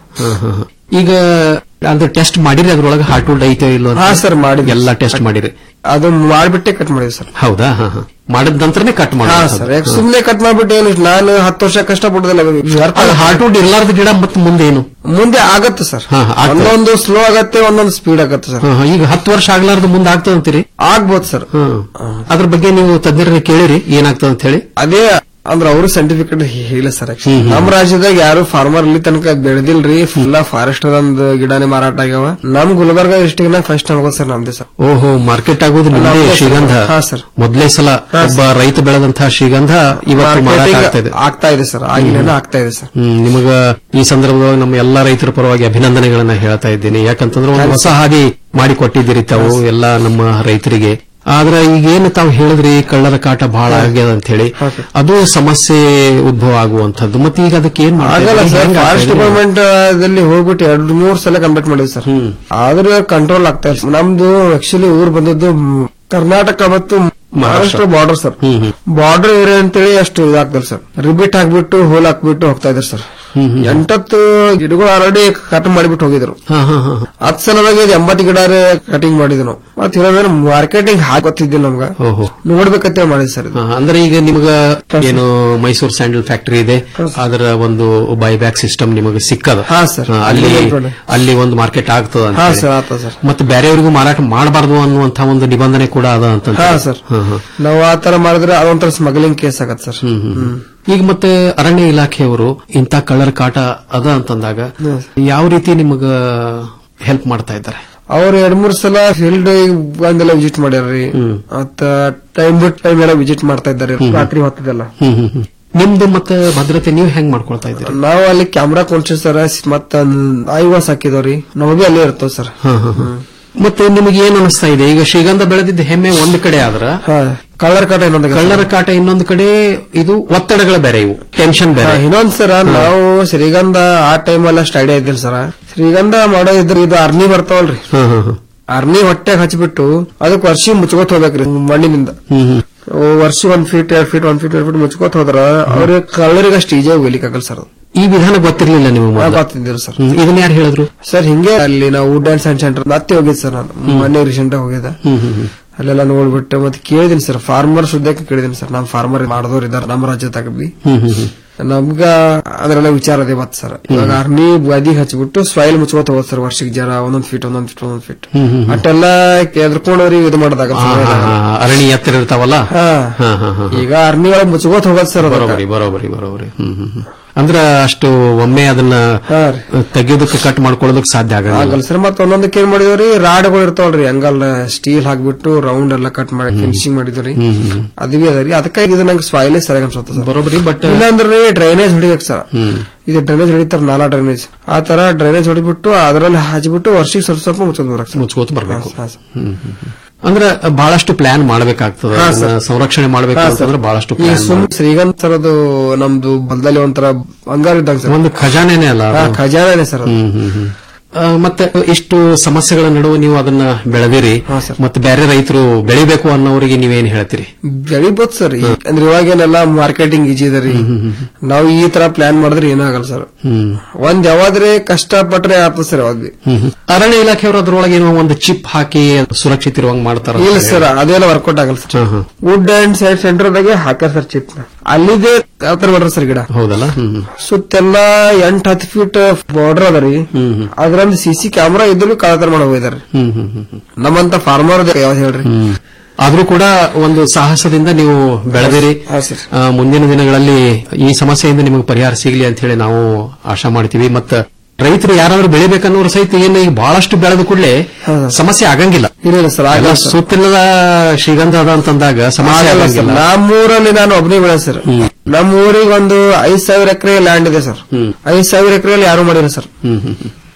ಈಗ ಅಂದ್ರೆ ಟೆಸ್ಟ್ ಮಾಡಿರಿ ಅದ್ರೊಳಗೆ ಹಾರ್ಟ್ವುಡ್ ಐತೆ ಇಲ್ಲೋ ಅಂತ?
ಹಾ ಸರ್ ಮಾಡಿ
ಎಲ್ಲ ಟೆಸ್ಟ್ ಮಾಡಿರಿ
ಅದು ಮಾಡ್ಬಿಟ್ಟೆ ಕಟ್ ಮಾಡಿದ್ವಿ ಸರ್
ಹೌದಾ ಹಾ ಹಾ ಮಾಡಿದ ನಂತರನೇ ಕಟ್
ಹಾ
ಮಾಡಿ
ಸರ್ ಯಾಕೆ ಸುಮ್ನೆ ಕಟ್ ಮಾಡ್ಬಿಟ್ಟು ಏನು ನಾನು ಹತ್ತು ವರ್ಷ ಕಷ್ಟಪಡುದಿಲ್ಲ
ಹಾರ್ಟ್ವುಡ್ ಇರ್ಲಾರ್ದ ಗಿಡ ಮತ್ತೆ ಮುಂದೆ ಏನು
ಮುಂದೆ ಆಗತ್ತೆ ಸರ್
ಹಾ, ಹಾ, ಆಗ್ತದೆ.
ಒಂದೊಂದು ಸ್ಲೋ ಆಗತ್ತೆ ಒಂದೊಂದು ಸ್ಪೀಡ್ ಆಗತ್ತೆ ಸರ್
ಹಾ, ಹಾ. ಈಗ ಹತ್ತು ವರ್ಷ ಆಗ್ಲಾರ್ದು ಮುಂದೆ ಆಗ್ತದ ಅಂತೀರಿ
ಆಗ್ಬೋದು ಸರ್
ಅದ್ರ ಬಗ್ಗೆ ನೀವು ತಜ್ಞರಿಗೆ ಕೇಳಿರಿ ಏನಾಗ್ತದ ಅಂತ ಹೇಳಿ
ಅದೇ ಅಂದ್ರೆ ಅವರು ಸರ್ಟಿಫಿಕೇಟ್ ಹೇಳಿಲ್ಲ ಸರ್ ನಮ್ಮ ರಾಜ್ಯದಾಗ ಯಾರು ಫಾರ್ಮರ್ ಇಲ್ಲಿ ತನಕ ಬೆಳೆದಿಲ್ರಿ ಫುಲ್ ಫಾರೆಸ್ಟ್ ಒಂದು ಗಿಡನೇ ಮಾರಾಟ ಆಗ್ಯಾವ ನಮ್ ಗುಲ್ಬರ್ಗ ಡಿಸ್ಟಿಕ್ ನಾಗ ಫಸ್ಟ್ ಆಗೋದು ಸರ್ ನಮ್ದೇ ಸರ್
ಓಹೋ ಮಾರ್ಕೆಟ್ ಆಗೋದು ನಿಮ್ದೇ
ನಮ್ದೇ ಸರ್.
ಶ್ರೀಗಂಧ
ಹಾ, ಸರ್.
ಮೊದಲೇ ಸಲ ಒಬ್ಬ ರೈತ ಬೆಳೆದಂತಹ ಶ್ರೀಗಂಧ ಇವತ್ತು ಮಾರಾಟ
Marketing
ಆಗ್ತಾ ಇದೆ
ಆಗ್ತಾ ಇದೆ ಸರ್ ಆಗಿನ ಆಗ್ತಾ ಇದೆ ಸರ್
ಹ್ಮ್, ನಿಮಗ ಈ ಸಂದರ್ಭದೊಳಗೆ ನಮ್ಮ ಎಲ್ಲಾ ರೈತರ ಪರವಾಗಿ ಅಭಿನಂದನೆಗಳನ್ನ ಹೇಳ್ತಾ ಇದ್ದೀನಿ ಯಾಕಂತಂದ್ರೆ ಒಂದು ಹೊಸ ಹಾದಿ ಮಾಡಿ ಕೊಟ್ಟಿದ್ದೀರಿ ತಾವು ಎಲ್ಲಾ ನಮ್ಮ ರೈತರಿಗೆ ಆದ್ರೆ ಈಗೇನು ತಾವು ಹೇಳಿದ್ರಿ ಕಳ್ಳರ ಕಾಟ ಬಹಳ ಆಗ್ಯದ ಅಂತ ಹೇಳಿ ಅದು ಸಮಸ್ಯೆ ಉದ್ಭವ ಆಗುವಂತದ್ದು ಮತ್ತೆ ಈಗ ಅದಕ್ಕೆ ಏನ್ ಮಾಡ್ತಾ
ಆಗಲ್ಲ
ಇದ್ದೀರಿ?
ಸರ್
ಹೆಂಗ್ ಆಗ್ತಾ
ಫಾರೆಸ್ಟ್
ಇದೆ?
ಡಿಪಾರ್ಟ್ಮೆಂಟ್ ದಲ್ಲಿ ಹೋಗ್ಬಿಟ್ಟು ಎರಡು ಮೂರ್ ಸಲ ಕಂಪ್ಲೀಟ್ ಮಾಡಿದ್ವಿ ಸರ್ ಆದ್ರೆ ಕಂಟ್ರೋಲ್ ಆಗ್ತಾ ಇಲ್ಲ ನಮ್ದು ಆಕ್ಚುಲಿ ಊರ್ ಬಂದದ್ದು ಮ್, ಕರ್ನಾಟಕ ಮತ್ತು Maharashtra border sir border area ಅಂತೇಳಿ ಅಷ್ಟು ಇದಾಗ್ತದೆ ಸರ್ ರಿಬಿಟ್ ಹಾಕ್ಬಿಟ್ಟು ಹೋಲ್ ಹಾಕ್ಬಿಟ್ಟು ಹೋಗ್ತಾ ಇದ್ರು ಸರ್ ಎಂಟತ್ತು ಗಿಡಗಳು ಆಲ್ರೆಡಿ ಕಟ್ ಮಾಡಿಬಿಟ್ಟು ಹೋಗಿದ್ರು
ಹಾ, ಹಾ, ಹಾ.
ಹತ್ತು ಸಲದಾಗ ಇದು ಎಂಬತ್ತು ಗಿಡ ಕಟಿಂಗ್ ಮಾಡಿದ್ವಿ ನಾವು ಮತ್ತೆ ಇನ್ನೊಂದ್ರೆ ಮಾರ್ಕೆಟಿಂಗ್ ಹಾಕೊತ್ತಿದ್ದಿಲ್ಲ ನಮ್ಗ
ಓಹೋ
ನೋಡ್ಬೇಕಂತ ಮಾಡಿದ್ ಸರ್ ಇದು
ಹಾ, ಅಂದ್ರೆ ಈಗ ನಿಮ್ಗ ಏನು ಮೈಸೂರು ಸ್ಯಾಂಡಲ್ ಫ್ಯಾಕ್ಟರಿ ಇದೆ ಅದರ ಒಂದು ಬೈಬ್ಯಾಕ್ ಸಿಸ್ಟಮ್ ನಿಮಗೆ ಸಿಕ್ಕದ
ಹಾ, ಸರ್.
ಹಾ, ಅಲ್ಲಿ
ಅಲ್ಲಿ ಬಂದ್ಬಿಡು.
ಅಲ್ಲಿ ಒಂದು ಮಾರ್ಕೆಟ್ ಆಗ್ತದ ಅಂತ
ಹಾ
ಹೇಳಿ.
ಸರ್ ಆತ ಸರ್
ಮತ್ತೆ ಬೇರೆಯವರಿಗೂ ಮಾರಾಟ ಮಾಡಬಾರ್ದು ಅನ್ನುವಂತ ಒಂದು ನಿಬಂಧನೆ ಕೂಡ ಅದ ಅಂತ
ಹಾ ಸರ್ ನಾವು ಆ ತರ ಮಾಡಿದ್ರೆ ಅದೊಂಥರ ಸ್ಮಗ್ಲಿಂಗ್ ಕೇಸ್ ಆಗತ್ತೆ ಸರ್ ಹ್ಮ್.
ಈಗ ಮತ್ತೆ ಅರಣ್ಯ ಇಲಾಖೆಯವರು ಇಂಥ ಕಳ್ಳರ ಕಾಟ ಅದ ಅಂತಂದಾಗ ಯಾವ ರೀತಿ ನಿಮಗ ಹೆಲ್ಪ್ ಮಾಡ್ತಾ ಇದ್ದಾರೆ
ಅವ್ರು ಎರಡ್ ಮೂರ್ ಸಲ ಫೀಲ್ಡ್ ಬಂದೆಲ್ಲ ವಿಸಿಟ್ ಮಾಡ್ಯಾರ್ರಿ ಮತ್ತ ಟೈಮ್ ಬಿಟ್ ಟೈಮ್ ಎಲ್ಲ ವಿಸಿಟ್ ಮಾಡ್ತಾ ಇದ್ದಾರೆ ರಾತ್ರಿ ಹೊತ್ತದೆಲ್ಲ
ಹ್ಮ್ ಹ್ಮ್ ಹ್ಮ್. ನಿಮ್ದು ಮತ್ತೆ ಭದ್ರತೆ ನೀವು ಹೆಂಗ್ ಮಾಡ್ಕೊಳ್ತಾ ಇದ್ದೀರಿ
ನಾವು ಅಲ್ಲಿ ಕ್ಯಾಮ್ರಾ ಕೊಂಡ್ಸಿ ಸರ್ ಮತ್ತ ಐವಾಸ್ ಹಾಕಿದವ್ರಿ ನಮಗೆ ಅಲ್ಲೇ ಇರ್ತವ್ ಸರ್
ಹಾ, ಹಾ, ಹಾ. ಮತ್ತೆ ನಿಮಗೆ ಏನ್ ಅನಿಸ್ತಾ ಇದೆ ಈಗ ಶ್ರೀಗಂಧ ಬೆಳೆದಿದ್ದ ಹೆಮ್ಮೆ ಒಂದ್ ಕಡೆ ಆದ್ರ
ಕಳ್ಳರ ಕಾಟ ಇನ್ನೊಂದು
ಕಳ್ಳರ ಕಾಟ ಇನ್ನೊಂದು ಕಡೆ ಇದು ಒತ್ತಡಗಳ ಬೇರೆ ಇವು ಟೆನ್ಷನ್ ಬೇರೆ
ಇನ್ನೊಂದ್ ಸರ ನಾವು ಶ್ರೀಗಂಧ ಆ ಟೈಮ್ ಎಲ್ಲ ಸ್ಟಡಿ ಇದ್ದಿಲ್ಲ ಸರ ಶ್ರೀಗಂಧ ಮಾಡೋದಿದ್ರೆ ಇದು ಅರ್ನಿ ಬರ್ತಾವಲ್ರಿ
ಹಾ, ಹಾ, ಹಾ.
ಅರ್ನಿ ಹೊಟ್ಟೆಗೆ ಹಚ್ಬಿಟ್ಟು ಅದಕ್ಕೆ ವರ್ಷಿ ಮುಚ್ಕೋತ್ ಹೋಗ್ಬೇಕ್ರಿ ಮಣ್ಣಿನಿಂದ
ಹ್ಮ್ ಹ್ಮ್.
ವರ್ಷ ಒಂದ್ ಫೀಟ್ ಎರಡ್ ಫೀಟ್ ಒಂದ್ ಫೀಟ್ ಎರಡ್ ಫೀಟ್ ಮುಚ್ಕೋತ್ ಹೋದ್ರ ಅವ್ರಿಗೆ ಕಳ್ಳರಿಗೆ ಅಷ್ಟು ಈಜಿ ಹೋಗ್ಲಿಕ್ಕೆ ಆಗಲ್ಲ ಸರ್
ಈ ವಿಧಾನ ಗೊತ್ತಿರ್ಲಿಲ್ಲ ನೀವು ಮೊದ್ಲು?
ಗೊತ್ತಿದ್ದಿಲ್ಲ ಸರ್
ಹ್ಮ್. ಇದನ್ನ ಯಾರು ಹೇಳಿದ್ರು
ಸರ್ ಹಿಂಗೆ ಅಲ್ಲಿ ನಾವು ವುಡ್ ಅಂಡ್ ಸೈನ್ಸ್ ಸೆಂಟರ್ ಮತ್ತೆ ಹೋಗಿದ್ ಸರ್ ನಾನು ಮೊನ್ನೆ ರೀಸೆಂಟ್ ಹೋಗಿದ್ದೆ
ಹ್ಮ್ ಹ್ಮ್ ಹ್ಮ್.
ಅಲ್ಲೆಲ್ಲ ನೋಡ್ಬಿಟ್ಟು ಮತ್ತೆ ಕೇಳಿದೀನಿ ಸರ್ ಫಾರ್ಮರ್ ಸುದ್ದಕ್ಕೆ ಕೇಳಿದೀನಿ ಸರ್ ನಮ್ ಫಾರ್ಮರ್ ಮಾಡಿದವ್ರು ಇದಾರೆ ನಮ್ಮ ರಾಜ್ಯದಾಗ ಬಿ
ಹ್ಮ್ ಹ್ಮ್ ಹ್ಮ್.
ನಮ್ಗ ಅದ್ರೆಲ್ಲ ವಿಚಾರ ಅದೇ ಬತ್ ಸರ್ ಇವಾಗ ಅರ್ನಿ ಬದಿ ಹಚ್ಬಿಟ್ಟು ಸಾಯಿಲ್ ಮುಚ್ಕೋತ ಹೋಗೋದು ಸರ್ ವರ್ಷಕ್ಕೆ ಜರ ಒಂದೊಂದ್ ಫೀಟ್ ಒಂದೊಂದ್ ಫೀಟ್ ಒಂದೊಂದ್ ಫೀಟ್
ಹ್ಮ್ ಹ್ಮ್ ಹ್ಮ್.
ಅಟ್ಟೆಲ್ಲ ಎದ್ರಕೊಂಡವ್ರಿಗೆ ಇದು ಮಾಡೋದಾಗ
ಹಾ, ಹಾ, ಹಾ. ಅರಣ್ಯ ಎತ್ತರ ಇರ್ತಾವಲ್ಲ
ಹಾ.
ಹಾ, ಹಾ, ಹಾ.
ಈಗ ಅರ್ನಿ ಒಳಗ್ ಮುಚ್ಕೋತ ಹೋಗೋದು ಸರ್ ಅದಕ್ಕ.
ಬರೋಬರಿ ಬರೋಬರಿ ಬರೋಬರಿ ಹ್ಮ್ ಹ್ಮ್ ಹ್ಮ್. ಅಂದ್ರ ಅಷ್ಟು ಒಮ್ಮೆ ಅದನ್ನ ತೆಗೆಯೋದಕ್ಕೆ ಕಟ್ ಮಾಡ್ಕೊಳ್ಳೋದಕ್ಕೆ ಸಾಧ್ಯ ಆಗಲ್ಲ
ಆಗಲ್ಲ ಸರ್ ಮತ್ತೆ ಒಂದೊಂದಕ್ಕೆ ಏನ್ ಮಾಡಿದವ್ರಿ ರಾಡ್ಗಳು ಇರ್ತಾವಲ್ರಿ ಹಂಗಲ್ಲ ಸ್ಟೀಲ್ ಹಾಕ್ಬಿಟ್ಟು ರೌಂಡ್ ಎಲ್ಲ ಕಟ್ ಮಾಡಿ ಫಿನಿಶಿಂಗ್ ಮಾಡಿದ್ರಿ
ಹ್ಮ್ ಹ್ಮ್.
ಅದೇ ಅದರಿ ಅದಕ್ಕಾಗಿ ಇದು ನಂಗೆ ಸ್ವಾಯಿಲೇ ಸರಿಯಾಗಿ ಅನ್ಸುತ್ತೆ ಸರ್
ಬರೋಬರಿ ಬಟ್
ಇಲ್ಲಾಂದ್ರೆ ಡ್ರೈನೇಜ್ ಹೊಡಿಬೇಕು ಸರ್
ಹ್ಮ್
ಇದು ಡ್ರೈನೇಜ್ ಹೊಡಿತಾರ ನಾಲಾ ಡ್ರೈನೇಜ್ ಆ ತರ ಡ್ರೈನೇಜ್ ಹೊಡಿಬಿಟ್ಟು ಅದರಲ್ಲಿ ಹಚ್ಬಿಟ್ಟು ವರ್ಷಕ್ಕೆ ಸ್ವಲ್ಪ ಸ್ವಲ್ಪ ಮುಚ್ಚೋದು ಬರಕ್
ಮುಚ್ಕೋತ ಬರ್ಬೇಕು ಹ್ಮ್ ಹ್ಮ್ ಹ್ಮ್. ಅಂದ್ರೆ ಬಹಳಷ್ಟು ಪ್ಲಾನ್ ಮಾಡ್ಬೇಕಾಗ್ತದೆ
ಹಾ,
ಅದನ್ನ
ಸರ್.
ಸಂರಕ್ಷಣೆ ಮಾಡ್ಬೇಕು
ಹಾ,
ಅಂತಂದ್ರೆ
ಸರ್.
ಬಹಳಷ್ಟು
ಈ
ಪ್ಲಾನ್
ಸುಮ್ ಶ್ರೀಗಂಧ ತರದು ನಮ್ದು ಬಲ್ದಲ್ಲಿ ಒಂಥರ ಬಂಗಾರ ಇದ್ದಾಗ ಸರ್
ಒಂದು ಖಜಾನೆನೇ ಅಲ್ಲ ಅದು.
ಹಾ, ಖಜಾನೆನೇ ಸರ್ ಅದು.
ಹ್ಮ್ ಹ್ಮ್ ಹ್ಮ್. ಆ, ಮತ್ತೆ ಇಷ್ಟು ಸಮಸ್ಯೆಗಳ ನಡುವೆ ನೀವು ಅದನ್ನ ಬೆಳೆದಿರಿ ಮತ್ತೆ ಬೇರೆ ರೈತರು ಬೆಳಿಬೇಕು ಅನ್ನೋರಿಗೆ ನೀವೇನ್ ಹೇಳ್ತೀರಿ
ಬೆಳಿಬೋದು ಸರ್ ಈ- ಅಂದ್ರೆ ಇವಾಗೇನೆಲ್ಲ ಮಾರ್ಕೆಟಿಂಗ್ ಈಜಿ ಇದೆ ರೀ ನಾವು ಈ ತರ ಪ್ಲಾನ್ ಮಾಡಿದ್ರೆ ಏನಾಗಲ್ಲ ಸರ್
ಹ್ಮ್
ಒಂದ್ ಯಾವಾದ್ರೆ ಕಷ್ಟ ಪಟ್ರೆ ಆಗ್ತದೆ ಸರ್ ಯಾವಾಗ ಬಿ
ಹ್ಮ್ ಹ್ಮ್. ಅರಣ್ಯ ಇಲಾಖೆಯವರು ಅದ್ರೊಳಗೆ ಏನೋ ಒಂದು ಚಿಪ್ ಹಾಕಿ ಸುರಕ್ಷಿತ ಇರುವಂಗ್ ಮಾಡ್ತಾರ
ಇಲ್ಲ ಸರ್ ಅದೆಲ್ಲ ವರ್ಕೌಟ್ ಆಗಲ್ಲ ಸರ್ ವುಡ್ ಅಂಡ್ ಸೈಡ್ ಸೆಂಟರ್ದಾಗೆ ಹಾಕ್ಯಾರ ಸರ್ ಚಿಪ್ ಅಲ್ಲಿದೆ ಯಾವ ತರ ಮಾಡ್ರ ಸರ್ ಗಿಡ
ಹೌದಲ್ಲ ಹ್ಮ್ ಹ್ಮ್.
ಸುತ್ತೆಲ್ಲ ಎಂಟ್ ಹತ್ತು ಫೀಟ್ ಬಾರ್ಡರ್ ಅದ ರೀ ಅದ್ರಲ್ಲಿ ಸಿ ಸಿ ಕ್ಯಾಮ್ರಾ ಇದ್ರು ಕಳತರ ಮಾಡಿ ಹೋಗಿದಾರೆ
ಹ್ಮ್ ಹ್ಮ್ ಹ್ಮ್ ಹ್ಮ್.
ನಮ್ಮಂತ ಫಾರ್ಮರ್ ಯಾವ್ದು ಹೇಳ್ರಿ
ಹ್ಮ್. ಆದ್ರೂ ಕೂಡ ಒಂದು ಸಾಹಸದಿಂದ ನೀವು ಬೆಳೆದಿರಿ ಆ, ಮುಂದಿನ ದಿನಗಳಲ್ಲಿ ಈ ಸಮಸ್ಯೆಯಿಂದ ನಿಮಗೆ ಪರಿಹಾರ ಸಿಗಲಿ ಅಂತ ಹೇಳಿ ನಾವು ಆಶಾ ಮಾಡ್ತೀವಿ ಮತ್ತ ರೈತರು ಯಾರಾದ್ರೂ ಬೆಳಿಬೇಕನ್ನೋರು ಸಹಿತ ಏನು ಈಗ ಬಹಳಷ್ಟು ಬೆಳೆದ ಕೂಡಲೇ ಸಮಸ್ಯೆ ಆಗಂಗಿಲ್ಲ
ಇಲ್ಲ ಸರ್
ಎಲ್ಲ
ಆಗಲ್ಲ ಸರ್.
ಸುತ್ತಿಲ್ಲದ ಶ್ರೀಗಂಧ ಅದ ಅಂತಂದಾಗ ಸಮಸ್ಯೆ
ಆಗಲ್ಲ ಸರ್
ಆಗಂಗಿಲ್ಲ
ನಮ್ಮೂರಲ್ಲಿ ನಾನು ಒಬ್ಬನೇ ಬೆಳೆ ಸರ್ ನಮ್ಮ ಊರಿಗೆ ಒಂದು ಐದ್ ಸಾವಿರ ಎಕರೆ ಲ್ಯಾಂಡ್ ಇದೆ ಸರ್ ಐದ್ ಸಾವಿರ ಎಕರೆಯಲ್ಲಿ ಯಾರು ಮಾಡಿಲ್ಲ ಸರ್
ಹ್ಮ್ ಹ್ಮ್ ಹ್ಮ್.